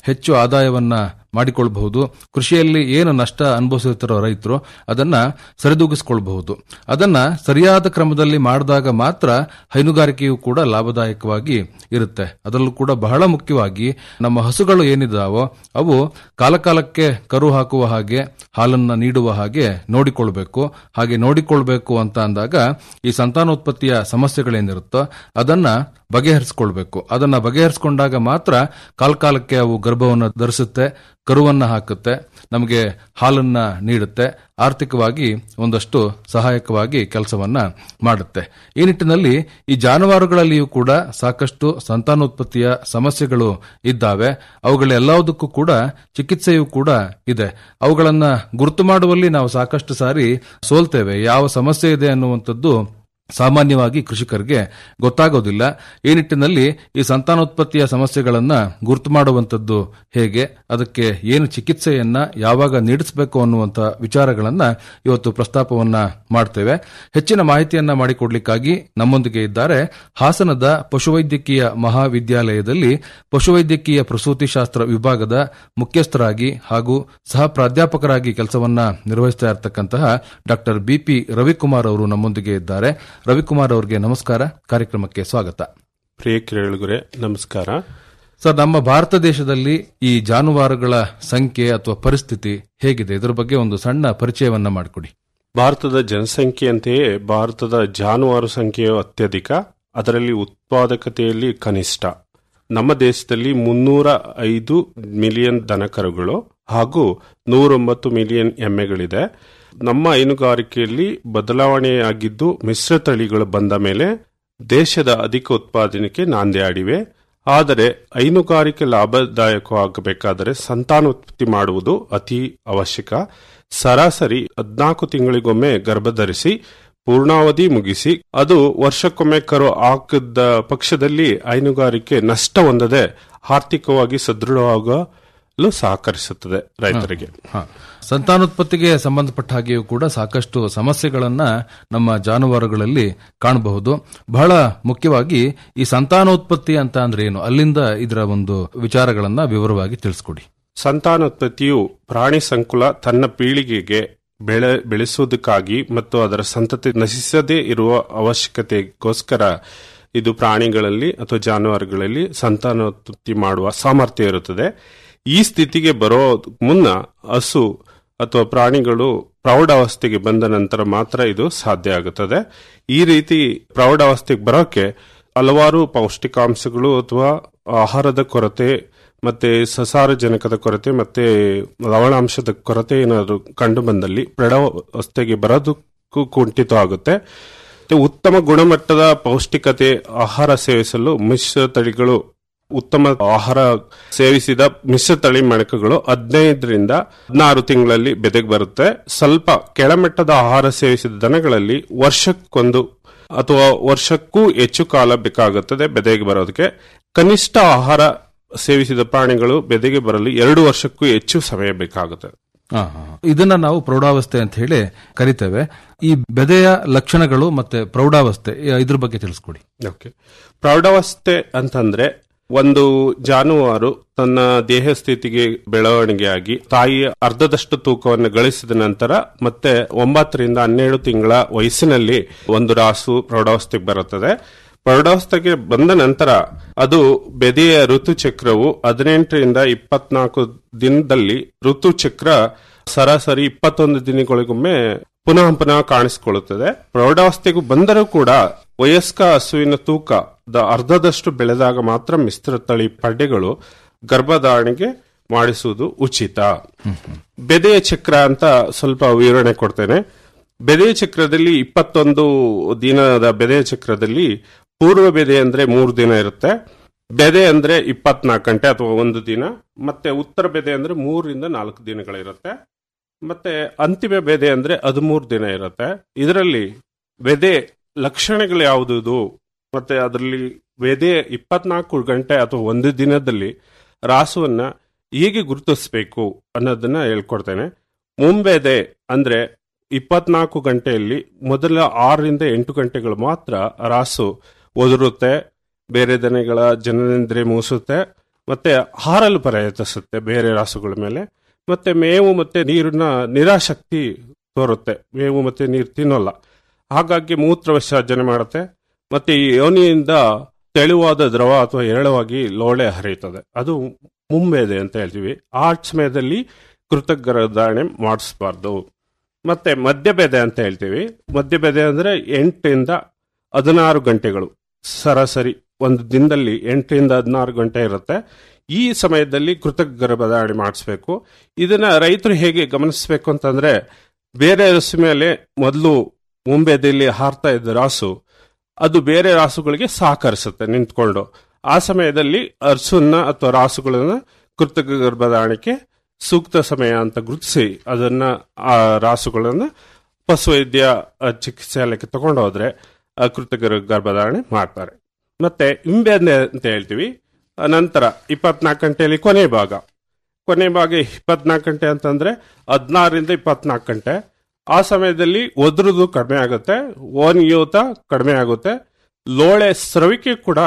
ಹೆಚ್ಚು ಆದಾಯವನ್ನ ಮಾಡಿಕೊಳ್ಳಬಹುದು ಕೃಷಿಯಲ್ಲಿ ಏನು ನಷ್ಟ ಅನುಭವಿಸುತ್ತಿರೋ ರೈತರು ಅದನ್ನ ಸರಿದೂಗಿಸಿಕೊಳ್ಳಬಹುದು ಅದನ್ನ ಸರಿಯಾದ ಕ್ರಮದಲ್ಲಿ ಮಾಡಿದಾಗ ಮಾತ್ರ ಹೈನುಗಾರಿಕೆಯು ಕೂಡ ಲಾಭದಾಯಕವಾಗಿ ಇರುತ್ತೆ ಅದರಲ್ಲೂ ಕೂಡ ಬಹಳ ಮುಖ್ಯವಾಗಿ ನಮ್ಮ ಹಸುಗಳು ಏನಿದಾವೋ ಅವು ಕಾಲಕಾಲಕ್ಕೆ ಕರು ಹಾಕುವ ಹಾಗೆ ಹಾಲನ್ನ ನೀಡುವ ಹಾಗೆ ನೋಡಿಕೊಳ್ಬೇಕು ಹಾಗೆ ನೋಡಿಕೊಳ್ಬೇಕು ಅಂತ ಅಂದಾಗ ಈ ಸಂತಾನೋತ್ಪತ್ತಿಯ ಸಮಸ್ಯೆಗಳೇನಿರುತ್ತೋ ಅದನ್ನ ಬಗೆಹರಿಸಿಕೊಳ್ಬೇಕು ಅದನ್ನ ಬಗೆಹರಿಸಿಕೊಂಡಾಗ ಮಾತ್ರ ಕಾಲಕಾಲಕ್ಕೆ ಅವು ಗರ್ಭವನ್ನು ಧರಿಸುತ್ತೆ ಕರುವನ್ನ ಹಾಕುತ್ತೆ ನಮಗೆ ಹಾಲನ್ನ ನೀಡುತ್ತೆ ಆರ್ಥಿಕವಾಗಿ ಒಂದಷ್ಟು ಸಹಾಯಕವಾಗಿ ಕೆಲಸವನ್ನ ಮಾಡುತ್ತೆ ಈ ನಿಟ್ಟಿನಲ್ಲಿ ಈ ಜಾನುವಾರುಗಳಲ್ಲಿಯೂ ಕೂಡ ಸಾಕಷ್ಟು ಸಂತಾನೋತ್ಪತ್ತಿಯ ಸಮಸ್ಯೆಗಳು ಇದ್ದಾವೆ ಅವುಗಳೆಲ್ಲದಕ್ಕೂ ಕೂಡ ಚಿಕಿತ್ಸೆಯೂ ಕೂಡ ಇದೆ ಅವುಗಳನ್ನ ಗುರುತು ಮಾಡುವಲ್ಲಿ ನಾವು ಸಾಕಷ್ಟು ಸಾರಿ ಸೋಲ್ತೇವೆ ಯಾವ ಸಮಸ್ಯೆ ಇದೆ ಅನ್ನುವಂಥದ್ದು ಸಾಮಾನ್ಯವಾಗಿ ಕೃಷಿಕರಿಗೆ ಗೊತ್ತಾಗೋದಿಲ್ಲ ಈ ನಿಟ್ಟಿನಲ್ಲಿ ಈ ಸಂತಾನೋತ್ಪತ್ತಿಯ ಸಮಸ್ಯೆಗಳನ್ನ ಗುರುತು ಮಾಡುವಂಥದ್ದು ಹೇಗೆ ಅದಕ್ಕೆ ಏನು ಚಿಕಿತ್ಸೆಯನ್ನ ಯಾವಾಗ ನೀಡಿಸಬೇಕು ಅನ್ನುವಂಥ ವಿಚಾರಗಳನ್ನ ಇವತ್ತು ಪ್ರಸ್ತಾಪವನ್ನ ಮಾಡ್ತೇವೆ ಹೆಚ್ಚಿನ ಮಾಹಿತಿಯನ್ನ ಮಾಡಿಕೊಡ್ಲಿಕ್ಕಾಗಿ ನಮ್ಮೊಂದಿಗೆ ಇದ್ದಾರೆ ಹಾಸನದ ಪಶುವೈದ್ಯಕೀಯ ಮಹಾವಿದ್ಯಾಲಯದಲ್ಲಿ ಪಶುವೈದ್ಯಕೀಯ ಪ್ರಸೂತಿ ಶಾಸ್ತ್ರ ವಿಭಾಗದ ಮುಖ್ಯಸ್ಥರಾಗಿ ಹಾಗೂ ಸಹ ಪ್ರಾಧ್ಯಾಪಕರಾಗಿ ಕೆಲಸವನ್ನ ನಿರ್ವಹಿಸ್ತಾ ಇರತಕ್ಕಂತಹ ಡಾಕ್ಟರ್ ಬಿಪಿ ರವಿಕುಮಾರ್ ಅವರು ನಮ್ಮೊಂದಿಗೆ ಇದ್ದಾರೆ ರವಿಕುಮಾರ್ ಅವರಿಗೆ ನಮಸ್ಕಾರ ಕಾರ್ಯಕ್ರಮಕ್ಕೆ ಸ್ವಾಗತ ಪ್ರಿಯ ಕೇಳುಗರೆ ನಮಸ್ಕಾರ ಸರ್ ನಮ್ಮ ಭಾರತ ದೇಶದಲ್ಲಿ ಈ ಜಾನುವಾರುಗಳ ಸಂಖ್ಯೆ ಅಥವಾ ಪರಿಸ್ಥಿತಿ ಹೇಗಿದೆ ಇದರ ಬಗ್ಗೆ ಒಂದು ಸಣ್ಣ ಪರಿಚಯವನ್ನ ಮಾಡಿಕೊಡಿ ಭಾರತದ ಜನಸಂಖ್ಯೆಯಂತೆಯೇ ಭಾರತದ ಜಾನುವಾರು ಸಂಖ್ಯೆಯು ಅತ್ಯಧಿಕ ಅದರಲ್ಲಿ ಉತ್ಪಾದಕತೆಯಲ್ಲಿ ಕನಿಷ್ಠ ನಮ್ಮ ದೇಶದಲ್ಲಿ ಮುನ್ನೂರ ಐದು ಮಿಲಿಯನ್ ದನಕರುಗಳು ಹಾಗೂ ನೂರೊಂಬತ್ತು ಮಿಲಿಯನ್ ಎಮ್ಮೆಗಳಿದೆ ನಮ್ಮ ಹೈನುಗಾರಿಕೆಯಲ್ಲಿ ಬದಲಾವಣೆಯಾಗಿದ್ದು ಮಿಶ್ರ ತಳಿಗಳು ಬಂದ ಮೇಲೆ ದೇಶದ ಅಧಿಕ ಉತ್ಪಾದನೆಗೆ ನಾಂದಿ ಆಡಿವೆ ಆದರೆ ಹೈನುಗಾರಿಕೆ ಲಾಭದಾಯಕವಾಗಬೇಕಾದರೆ ಸಂತಾನೋತ್ಪತ್ತಿ ಮಾಡುವುದು ಅತಿ ಅವಶ್ಯಕ ಸರಾಸರಿ ಹದ್ನಾಲ್ಕು ತಿಂಗಳಿಗೊಮ್ಮೆ ಗರ್ಭಧರಿಸಿ ಪೂರ್ಣಾವಧಿ ಮುಗಿಸಿ ಅದು ವರ್ಷಕ್ಕೊಮ್ಮೆ ಕರು ಹಾಕಿದ ಪಕ್ಷದಲ್ಲಿ ಹೈನುಗಾರಿಕೆ ನಷ್ಟ ಹೊಂದದೆ ಆರ್ಥಿಕವಾಗಿ ಸದೃಢವಾಗಲು ಸಹಕರಿಸುತ್ತದೆ ರೈತರಿಗೆ ಹ. ಸಂತಾನೋತ್ಪತ್ತಿಗೆ ಸಂಬಂಧಪಟ್ಟ ಹಾಗೆಯೂ ಕೂಡ ಸಾಕಷ್ಟು ಸಮಸ್ಯೆಗಳನ್ನ ನಮ್ಮ ಜಾನುವಾರುಗಳಲ್ಲಿ ಕಾಣಬಹುದು ಬಹಳ ಮುಖ್ಯವಾಗಿ ಈ ಸಂತಾನೋತ್ಪತ್ತಿ ಅಂತ ಅಂದ್ರೆ ಏನು ಅಲ್ಲಿಂದ ಇದರ ಒಂದು ವಿಚಾರಗಳನ್ನ ವಿವರವಾಗಿ ತಿಳಿಸ್ಕೊಡಿ ಸಂತಾನೋತ್ಪತ್ತಿಯು ಪ್ರಾಣಿ ಸಂಕುಲ ತನ್ನ ಪೀಳಿಗೆಗೆ ಬೆಳೆ ಬೆಳೆಸುವುದಕ್ಕಾಗಿ ಮತ್ತು ಅದರ ಸಂತತಿ ನಶಿಸದೇ ಇರುವ ಅವಶ್ಯಕತೆಗೋಸ್ಕರ ಇದು ಪ್ರಾಣಿಗಳಲ್ಲಿ ಅಥವಾ ಜಾನುವಾರುಗಳಲ್ಲಿ ಸಂತಾನೋತ್ಪತ್ತಿ ಮಾಡುವ ಸಾಮರ್ಥ್ಯ ಇರುತ್ತದೆ ಈ ಸ್ಥಿತಿಗೆ ಬರೋ ಮುನ್ನ ಹಸು ಅಥವಾ ಪ್ರಾಣಿಗಳು ಪ್ರೌಢಾವಸ್ಥೆಗೆ ಬಂದ ನಂತರ ಮಾತ್ರ ಇದು ಸಾಧ್ಯ ಆಗುತ್ತದೆ ಈ ರೀತಿ ಪ್ರೌಢಾವಸ್ಥೆಗೆ ಬರೋಕೆ ಹಲವಾರು ಪೌಷ್ಟಿಕಾಂಶಗಳು ಅಥವಾ ಆಹಾರದ ಕೊರತೆ ಮತ್ತೆ ಸಸಾರಜನಕದ ಕೊರತೆ ಮತ್ತೆ ಲವಣಾಂಶದ ಕೊರತೆ ಏನಾದರೂ ಕಂಡು ಬಂದಲ್ಲಿ ಪ್ರೌಢಾವಸ್ಥೆಗೆ ಬರೋದಕ್ಕೂ ಕುಂಠಿತ ಆಗುತ್ತೆ ಮತ್ತೆ ಉತ್ತಮ ಗುಣಮಟ್ಟದ ಪೌಷ್ಟಿಕತೆ ಆಹಾರ ಸೇವಿಸಲು ಮಿಶ್ರ ತಳಿಗಳು ಉತ್ತಮ ಆಹಾರ ಸೇವಿಸಿದ ಮಿಶ್ರ ತಳಿ ಮಣಕಗಳು ಹದಿನೈದರಿಂದ ಹದಿನಾರು ತಿಂಗಳಲ್ಲಿ ಬೆದೆಗೆ ಬರುತ್ತೆ ಸ್ವಲ್ಪ ಕೆಳಮಟ್ಟದ ಆಹಾರ ಸೇವಿಸಿದ ದನಗಳಲ್ಲಿ ವರ್ಷಕ್ಕೊಂದು ಅಥವಾ ವರ್ಷಕ್ಕೂ ಹೆಚ್ಚು ಕಾಲ ಬೇಕಾಗುತ್ತದೆ ಬೆದೆಗೆ ಬರೋದಕ್ಕೆ ಕನಿಷ್ಠ ಆಹಾರ ಸೇವಿಸಿದ ಪ್ರಾಣಿಗಳು ಬೆದೆಗೆ ಬರಲು ಎರಡು ವರ್ಷಕ್ಕೂ ಹೆಚ್ಚು ಸಮಯ ಬೇಕಾಗುತ್ತದೆ ಹ, ಹ, ಹ. ಇದನ್ನ ನಾವು ಪ್ರೌಢಾವಸ್ಥೆ ಅಂತ ಹೇಳಿ ಕರಿತೇವೆ ಈ ಬೆದೆಯ ಲಕ್ಷಣಗಳು ಮತ್ತೆ ಪ್ರೌಢಾವಸ್ಥೆ ಇದ್ರ ಬಗ್ಗೆ ತಿಳಿಸ್ಕೊಡಿ ಓಕೆ ಪ್ರೌಢಾವಸ್ಥೆ ಅಂತಂದ್ರೆ ಒಂದು ಜಾನುವಾರು ತನ್ನ ದೇಹ ಸ್ಥಿತಿಗೆ ಬೆಳವಣಿಗೆಯಾಗಿ ತಾಯಿಯ ಅರ್ಧದಷ್ಟು ತೂಕವನ್ನು ಗಳಿಸಿದ ನಂತರ ಮತ್ತೆ ಒಂಬತ್ತರಿಂದ ಹನ್ನೆರಡು ತಿಂಗಳ ವಯಸ್ಸಿನಲ್ಲಿ ಒಂದು ರಾಸು ಪ್ರೌಢಾವಸ್ಥೆಗೆ ಬರುತ್ತದೆ ಪ್ರೌಢಾವಸ್ಥೆಗೆ ಬಂದ ನಂತರ ಅದು ಬೆದೆಯ ಋತುಚಕ್ರವು ಹದಿನೆಂಟರಿಂದ ಇಪ್ಪತ್ನಾಲ್ಕು ದಿನದಲ್ಲಿ ಋತುಚಕ್ರ ಸರಾಸರಿ ಇಪ್ಪತ್ತೊಂದು ದಿನಗಳಿಗೊಮ್ಮೆ ಪುನಃ ಪುನಃ ಕಾಣಿಸಿಕೊಳ್ಳುತ್ತದೆ ಪ್ರೌಢಾವಸ್ಥೆಗೂ ಬಂದರೂ ಕೂಡ ವಯಸ್ಕ ಹಸುವಿನ ತೂಕದ ಅರ್ಧದಷ್ಟು ಬೆಳೆದಾಗ ಮಾತ್ರ ಮಿಶ್ರ ತಳಿ ಪಡ್ಡೆಗಳು ಗರ್ಭಧಾರಣೆಗೆ ಮಾಡಿಸುವುದು ಉಚಿತ ಬೆದೆಯ ಚಕ್ರ ಅಂತ ಸ್ವಲ್ಪ ವಿವರಣೆ ಕೊಡ್ತೇನೆ ಬೆದೆಯ ಚಕ್ರದಲ್ಲಿ ಇಪ್ಪತ್ತೊಂದು ದಿನದ ಬೆದೆಯ ಚಕ್ರದಲ್ಲಿ ಪೂರ್ವ ಬೆದೆ ಅಂದ್ರೆ ಮೂರು ದಿನ ಇರುತ್ತೆ ಬೆದೆ ಅಂದ್ರೆ ಇಪ್ಪತ್ನಾಲ್ಕು ಗಂಟೆ ಅಥವಾ ಒಂದು ದಿನ ಮತ್ತೆ ಉತ್ತರ ಬೆದೆ ಅಂದ್ರೆ ಮೂರರಿಂದ ನಾಲ್ಕು ದಿನಗಳಿರುತ್ತೆ ಮತ್ತೆ ಅಂತಿಮ ಬೆದೆ ಅಂದ್ರೆ ಹದಿಮೂರು ದಿನ ಇರುತ್ತೆ ಇದರಲ್ಲಿ ಬೆದೆ ಲಕ್ಷಣಗಳು ಯಾವುದು ಮತ್ತೆ ಅದರಲ್ಲಿ ಬೆದೆ ಇಪ್ಪತ್ನಾಲ್ಕು ಗಂಟೆ ಅಥವಾ ಒಂದು ದಿನದಲ್ಲಿ ರಾಸುವನ್ನ ಹೇಗೆ ಗುರುತಿಸಬೇಕು ಅನ್ನೋದನ್ನ ಹೇಳ್ಕೊಡ್ತೇನೆ ಮುಂಬೆದೆ ಅಂದ್ರೆ ಇಪ್ಪತ್ನಾಲ್ಕು ಗಂಟೆಯಲ್ಲಿ ಮೊದಲ ಆರರಿಂದ ಎಂಟು ಗಂಟೆಗಳು ಮಾತ್ರ ರಾಸು ಒದರುತ್ತೆ ಬೇರೆ ದನೆಗಳ ಜನನೇಂದ್ರೆ ಮೂಸುತ್ತೆ ಮತ್ತೆ ಹಾರಲು ಪ್ರಯತ್ನಿಸುತ್ತೆ ಬೇರೆ ರಾಸುಗಳ ಮೇಲೆ ಮತ್ತೆ ಮೇವು ಮತ್ತೆ ನೀರಿನ ನಿರಾಸಕ್ತಿ ತೋರುತ್ತೆ ಮೇವು ಮತ್ತೆ ನೀರು ತಿನ್ನೋಲ್ಲ ಹಾಗಾಗಿ ಮೂತ್ರ ವಿಸರ್ಜನೆ ಮಾಡುತ್ತೆ ಮತ್ತೆ ಈ ಯೋನಿಯಿಂದ ತೆಳುವಾದ ದ್ರವ ಅಥವಾ ಎರಳವಾಗಿ ಲೋಳೆ ಹರಿಯುತ್ತದೆ ಅದು ಮುಂಬೇದೆ ಅಂತ ಹೇಳ್ತೀವಿ ಆ ಸಮಯದಲ್ಲಿ ಕೃತಕ ಗರ್ಭಧಾರಣೆ ಮಾಡಿಸ್ಬಾರ್ದು ಮತ್ತೆ ಮಧ್ಯಬೆದೆ ಅಂತ ಹೇಳ್ತೀವಿ ಮಧ್ಯಬೆದೆ ಅಂದ್ರೆ ಎಂಟರಿಂದ ಹದಿನಾರು ಗಂಟೆಗಳು ಸರಾಸರಿ ಒಂದು ದಿನದಲ್ಲಿ ಎಂಟರಿಂದ ಹದಿನಾರು ಗಂಟೆ ಇರುತ್ತೆ ಈ ಸಮಯದಲ್ಲಿ ಕೃತಕ ಗರ್ಭಧಾರಣೆ ಮಾಡಿಸ್ಬೇಕು ಇದನ್ನ ರೈತರು ಹೇಗೆ ಗಮನಿಸಬೇಕು ಅಂತಂದ್ರೆ ಬೇರೆ ರಸು ಮೇಲೆ ಮೊದಲು ಮುಂಬೆದಲ್ಲಿ ಹಾರ್ತಾ ಇದ್ದ ರಾಸು ಅದು ಬೇರೆ ರಾಸುಗಳಿಗೆ ಸಹಕರಿಸುತ್ತೆ ನಿಂತ್ಕೊಂಡು ಆ ಸಮಯದಲ್ಲಿ ಅರಸನ್ನ ಅಥವಾ ರಾಸುಗಳನ್ನ ಕೃತಕ ಗರ್ಭಧಾರಣೆಗೆ ಸೂಕ್ತ ಸಮಯ ಅಂತ ಗುರುತಿಸಿ ಅದನ್ನ ಆ ರಾಸುಗಳನ್ನ ಪಶುವೈದ್ಯ ಅ, ಚಿಕಿತ್ಸಾಲಯಕ್ಕೆ ತಗೊಂಡು ಹೋದ್ರೆ ಆ ಕೃತಕ ಗರ್ಭಧಾರಣೆ ಮಾಡ್ತಾರೆ ಮತ್ತೆ ಇಂಬೆಂದೆ ಅಂತ ಹೇಳ್ತೀವಿ ಆ ನಂತರ ಇಪ್ಪತ್ನಾಲ್ಕು ಗಂಟೆಯಲ್ಲಿ ಕೊನೆ ಭಾಗ ಕೊನೆ ಭಾಗ ಇಪ್ಪತ್ನಾಲ್ಕು ಗಂಟೆ ಅಂತಂದ್ರೆ ಹದಿನಾರರಿಂದ ಇಪ್ಪತ್ನಾಲ್ಕು ಗಂಟೆ ಆ ಸಮಯದಲ್ಲಿ ಒದ್ರದು ಕಡಿಮೆ ಆಗುತ್ತೆ ಓನಿಯೋತ ಕಡಿಮೆ ಆಗುತ್ತೆ ಲೋಳೆ ಸ್ರವಿಕೆ ಕೂಡ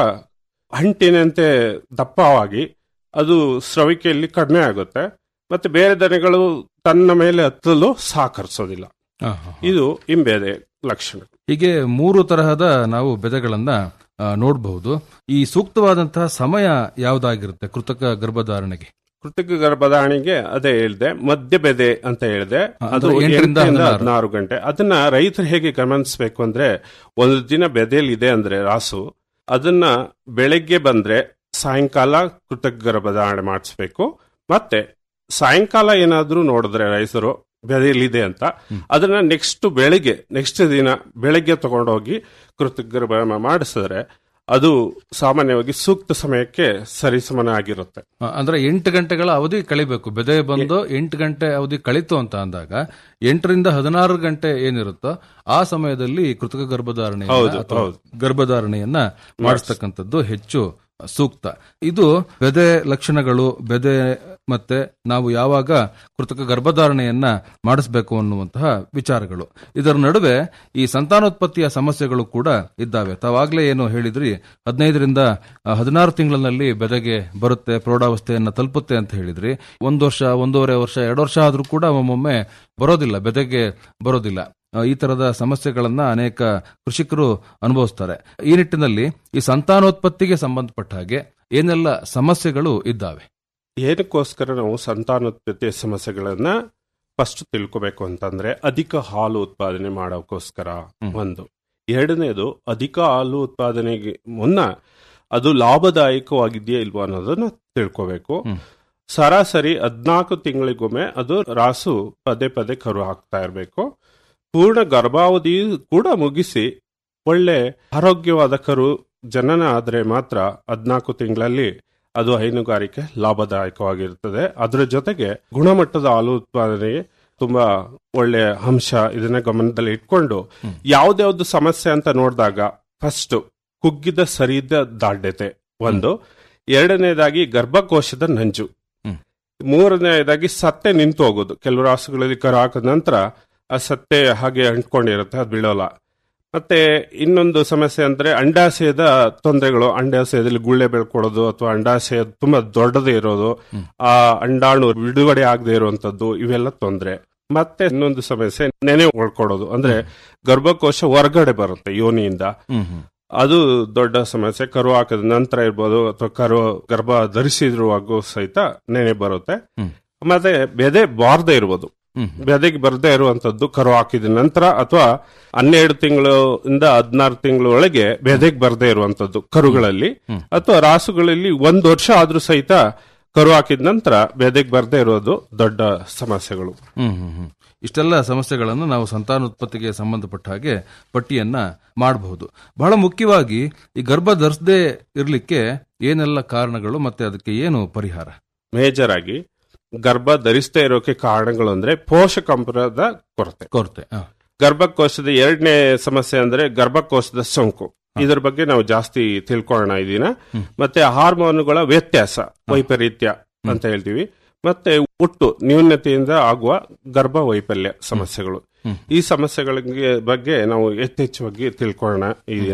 ಅಂಟಿನಂತೆ ದಪ್ಪವಾಗಿ ಅದು ಸ್ರವಿಕೆಯಲ್ಲಿ ಕಡಿಮೆ ಆಗುತ್ತೆ ಮತ್ತೆ ಬೇರೆ ದನಗಳು ತನ್ನ ಮೇಲೆ ಹತ್ತಲು ಸಹಕರಿಸೋದಿಲ್ಲ ಹಾ, ಹಾ, ಹಾ. ಇದು ಇಂಬೇದೆ ಲಕ್ಷಣ ಹೀಗೆ ಮೂರು ತರಹದ ನಾವು ಬೆದೆಗಳನ್ನ ಆ, ನೋಡಬಹುದು ಈ ಸೂಕ್ತವಾದಂತಹ ಸಮಯ ಯಾವುದಾಗಿರುತ್ತೆ ಕೃತಕ ಗರ್ಭಧಾರಣೆಗೆ ಕೃತಕ ಗರ್ಭಧಾರಣೆಗೆ ಅದೇ ಹೇಳಿದೆ ಮಧ್ಯ ಬೆದೆ ಅಂತ ಹೇಳಿದೆ ಹಾ, ಅದು ಅಂದ್ರೆ ಎಂಟರಿಂದ ಎಂಟರಿಂದ ಹದಿನಾರು. ಹದಿನಾರು ಗಂಟೆ ಅದನ್ನ ರೈತರು ಹೇಗೆ ಗಮನಿಸಬೇಕು ಅಂದ್ರೆ ಒಂದು ದಿನ ಬೆದೆಯಲ್ಲಿ ಇದೆ ಅಂದ್ರೆ ರಾಸು ಅದನ್ನ ಬೆಳಗ್ಗೆ ಬಂದ್ರೆ ಸಾಯಂಕಾಲ ಕೃತಕ ಗರ್ಭಧಾರಣೆ ಮಾಡಿಸ್ಬೇಕು ಮತ್ತೆ ಸಾಯಂಕಾಲ ಏನಾದ್ರೂ ನೋಡಿದ್ರೆ ರೈತರು ಬೆದೆಯಲ್ಲಿದೆ ಅಂತ ಅದನ್ನ ನೆಕ್ಸ್ಟ್ ಬೆಳಿಗ್ಗೆ ನೆಕ್ಸ್ಟ್ ದಿನ ಬೆಳಗ್ಗೆ ತಗೊಂಡೋಗಿ ಕೃತಕ ಗರ್ಭ ಮಾಡಿಸಿದ್ರೆ ಅದು ಸಾಮಾನ್ಯವಾಗಿ ಸೂಕ್ತ ಸಮಯಕ್ಕೆ ಸರಿಸಮನ ಆಗಿರುತ್ತೆ ಆ, ಅಂದ್ರೆ ಎಂಟು ಗಂಟೆಗಳ ಅವಧಿ ಕಳಿಬೇಕು ಬೆದೆ ಬಂದು ಎಂಟು ಗಂಟೆ ಅವಧಿ ಕಳಿತು ಅಂತ ಅಂದಾಗ ಎಂಟರಿಂದ ಹದಿನಾರು ಗಂಟೆ ಏನಿರುತ್ತೋ ಆ ಸಮಯದಲ್ಲಿ ಕೃತಕ ಗರ್ಭಧಾರಣೆ ಹೌದು, ಅಥವಾ ಹೌದು. ಗರ್ಭಧಾರಣೆಯನ್ನ ಮಾಡಿಸ್ತಕ್ಕಂಥದ್ದು ಹೆಚ್ಚು ಸೂಕ್ತ ಇದು ಬೆದೆ ಲಕ್ಷಣಗಳು ಬೆದೆ ಮತ್ತೆ ನಾವು ಯಾವಾಗ ಕೃತಕ ಗರ್ಭಧಾರಣೆಯನ್ನ ಮಾಡಿಸಬೇಕು ಅನ್ನುವಂತಹ ವಿಚಾರಗಳು ಇದರ ನಡುವೆ ಈ ಸಂತಾನೋತ್ಪತ್ತಿಯ ಸಮಸ್ಯೆಗಳು ಕೂಡ ಇದ್ದಾವೆ ತಾವಾಗ್ಲೇ ಏನು ಹೇಳಿದ್ರಿ ಹದಿನೈದರಿಂದ ಹದಿನಾರು ತಿಂಗಳಿನಲ್ಲಿ ಬೆದೆಗೆ ಬರುತ್ತೆ ಪ್ರೌಢಾವಸ್ಥೆಯನ್ನ ತಲುಪುತ್ತೆ ಅಂತ ಹೇಳಿದ್ರಿ ಒಂದು ವರ್ಷ ಒಂದೂವರೆ ವರ್ಷ ಎರಡು ವರ್ಷ ಆದ್ರೂ ಕೂಡ ಒಮ್ಮೊಮ್ಮೆ ಬರೋದಿಲ್ಲ ಬೆದೆಗೆ ಬರೋದಿಲ್ಲ ಆ, ಈ ತರದ ಸಮಸ್ಯೆಗಳನ್ನ ಅನೇಕ ಕೃಷಿಕರು ಅನುಭವಿಸ್ತಾರೆ ಈ ನಿಟ್ಟಿನಲ್ಲಿ ಈ ಸಂತಾನೋತ್ಪತ್ತಿಗೆ ಸಂಬಂಧಪಟ್ಟ ಹಾಗೆ ಏನೆಲ್ಲ ಸಮಸ್ಯೆಗಳು ಇದ್ದಾವೆ ಏನಕ್ಕೋಸ್ಕರ ನಾವು ಸಂತಾನೋತ್ಪತ್ತಿ ಸಮಸ್ಯೆಗಳನ್ನ ಫಸ್ಟ್ ತಿಳ್ಕೋಬೇಕು ಅಂತಂದ್ರೆ ಅಧಿಕ ಹಾಲು ಉತ್ಪಾದನೆ ಮಾಡೋಕ್ಕೋಸ್ಕರ ಒಂದು ಎರಡನೇದು ಅಧಿಕ ಹಾಲು ಉತ್ಪಾದನೆಗೆ ಮುನ್ನ ಅದು ಲಾಭದಾಯಕವಾಗಿದೆಯಾ ಇಲ್ವಾ ಅನ್ನೋದನ್ನ ತಿಳ್ಕೋಬೇಕು ಹ್ಮ್. ಸರಾಸರಿ ಹದ್ನಾಲ್ಕು ತಿಂಗಳಿಗೊಮ್ಮೆ ಅದು ರಾಸು ಪದೇ ಪದೇ ಕರು ಹಾಕ್ತಾ ಇರಬೇಕು ಪೂರ್ಣ ಗರ್ಭಾವಧಿ ಕೂಡ ಮುಗಿಸಿ ಒಳ್ಳೆ ಆರೋಗ್ಯವಾದ ಕರು ಜನನ ಆದರೆ ಮಾತ್ರ ಹದ್ನಾಲ್ಕು ತಿಂಗಳಲ್ಲಿ ಅದು ಹೈನುಗಾರಿಕೆ ಲಾಭದಾಯಕವಾಗಿರುತ್ತದೆ ಅದರ ಜೊತೆಗೆ ಗುಣಮಟ್ಟದ ಹಾಲು ಉತ್ಪಾದನೆಗೆ ತುಂಬಾ ಒಳ್ಳೆ ಅಂಶ ಇದನ್ನ ಗಮನದಲ್ಲಿ ಇಟ್ಕೊಂಡು ಯಾವ್ದ್ಯಾವ್ದು ಸಮಸ್ಯೆ ಅಂತ ನೋಡಿದಾಗ ಫಸ್ಟ್ ಕುಗ್ಗಿದ ಸರಿದ ದಾಢ್ಯತೆ ಒಂದು ಎರಡನೇದಾಗಿ ಗರ್ಭಕೋಶದ ನಂಜು ಹ್ಮ್. ಮೂರನೇದಾಗಿ ಸತ್ತೆ ನಿಂತು ಹೋಗೋದು ಕೆಲವು ರಾಸುಗಳಲ್ಲಿ ಕರು ಹಾಕಿದ ನಂತರ ಆ ಸತ್ತೆ ಹಾಗೆ ಅಂಟ್ಕೊಂಡಿರುತ್ತೆ ಅದು ಬೀಳೋಲ್ಲ ಮತ್ತೆ ಇನ್ನೊಂದು ಸಮಸ್ಯೆ ಅಂದ್ರೆ ಅಂಡಾಶಯದ ತೊಂದರೆಗಳು ಅಂಡಾಶಯದಲ್ಲಿ ಗುಳ್ಳೆ ಬೆಳ್ಕೊಳ್ಳೋದು ಅಥವಾ ಅಂಡಾಶಯ ತುಂಬಾ ದೊಡ್ಡದೇ ಇರೋದು ಆ ಅಂಡಾಣು ಬಿಡುಗಡೆ ಆಗದೆ ಇರುವಂತದ್ದು ಇವೆಲ್ಲ ತೊಂದರೆ ಮತ್ತೆ ಇನ್ನೊಂದು ಸಮಸ್ಯೆ ನೆನೆ ಉಳ್ಕೊಡೋದು ಅಂದ್ರೆ ಗರ್ಭಕೋಶ ಹೊರಗಡೆ ಬರುತ್ತೆ ಯೋನಿಯಿಂದ ಹ್ಮ್ ಹ್ಮ್ ಅದು ದೊಡ್ಡ ಸಮಸ್ಯೆ ಕರು ಹಾಕಿದ ನಂತರ ಇರ್ಬೋದು ಅಥವಾ ಕರು ಗರ್ಭ ಧರಿಸಿರುವಾಗೂ ಸಹಿತ ನೆನೆ ಬರುತ್ತೆ ಹ್ಮ್. ಮತ್ತೆ ಬೆದೆ ಬಾರದೆ ಇರ್ಬೋದು ಹ್ಮ್ ಬೆದೆಗೆ ಬರದೇ ಇರುವಂತದ್ದು ಕರು ಹಾಕಿದ ನಂತರ ಅಥವಾ ಹನ್ನೆರಡು ತಿಂಗಳು ಇಂದ ಹದಿನಾರು ತಿಂಗಳ ಒಳಗೆ ಬೆದೆಗೆ ಬರದೇ ಇರುವಂತದ್ದು ಕರುಗಳಲ್ಲಿ ಹ್ಮ್. ಅಥವಾ ರಾಸುಗಳಲ್ಲಿ ಒಂದು ವರ್ಷ ಆದ್ರೂ ಸಹಿತ ಕರು ಹಾಕಿದ ನಂತರ ಬೆದೆಗೆ ಬರದೇ ಇರೋದು ದೊಡ್ಡ ಸಮಸ್ಯೆಗಳು ಹ್ಮ್ ಹ್ಮ್ ಹ್ಮ್ ಇಷ್ಟೆಲ್ಲ ಸಮಸ್ಯೆಗಳನ್ನು ನಾವು ಸಂತಾನೋತ್ಪತ್ತಿಗೆ ಸಂಬಂಧಪಟ್ಟ ಹಾಗೆ ಪಟ್ಟಿಯನ್ನ ಮಾಡಬಹುದು ಬಹಳ ಮುಖ್ಯವಾಗಿ ಈ ಗರ್ಭ ಧರಿಸದೇ ಇರ್ಲಿಕ್ಕೆ ಏನೆಲ್ಲ ಕಾರಣಗಳು ಮತ್ತೆ ಅದಕ್ಕೆ ಏನು ಪರಿಹಾರ ಮೇಜರ್ ಆಗಿ ಗರ್ಭ ಧರಿಸದೇ ಇರೋಕೆ ಕಾರಣಗಳು ಅಂದ್ರೆ ಪೋಷಕಾಂಶದ ಕೊರತೆ ಕೊರತೆ ಹ. ಗರ್ಭಕೋಶದ ಎರಡನೇ ಸಮಸ್ಯೆ ಅಂದ್ರೆ ಗರ್ಭಕೋಶದ ಸೋಂಕು ಇದ್ರ ಬಗ್ಗೆ ನಾವು ಜಾಸ್ತಿ ತಿಳ್ಕೊಳ್ಳೋಣ ಇದೀನ ಮತ್ತೆ ಹಾರ್ಮೋನುಗಳ ವ್ಯತ್ಯಾಸ ವೈಪರೀತ್ಯ ಅಂತ ಹೇಳ್ತೀವಿ ಮತ್ತೆ ಹುಟ್ಟು ನ್ಯೂನತೆಯಿಂದ ಆಗುವ ಗರ್ಭ ವೈಫಲ್ಯ ಸಮಸ್ಯೆಗಳು ಹ್ಮ್. ಈ ಸಮಸ್ಯೆಗಳಿಗೆ ಬಗ್ಗೆ ನಾವು ಯಥೇಚ್ಛವಾಗಿ ತಿಳ್ಕೊಳ್ಳೋಣ ಈ ದಿನ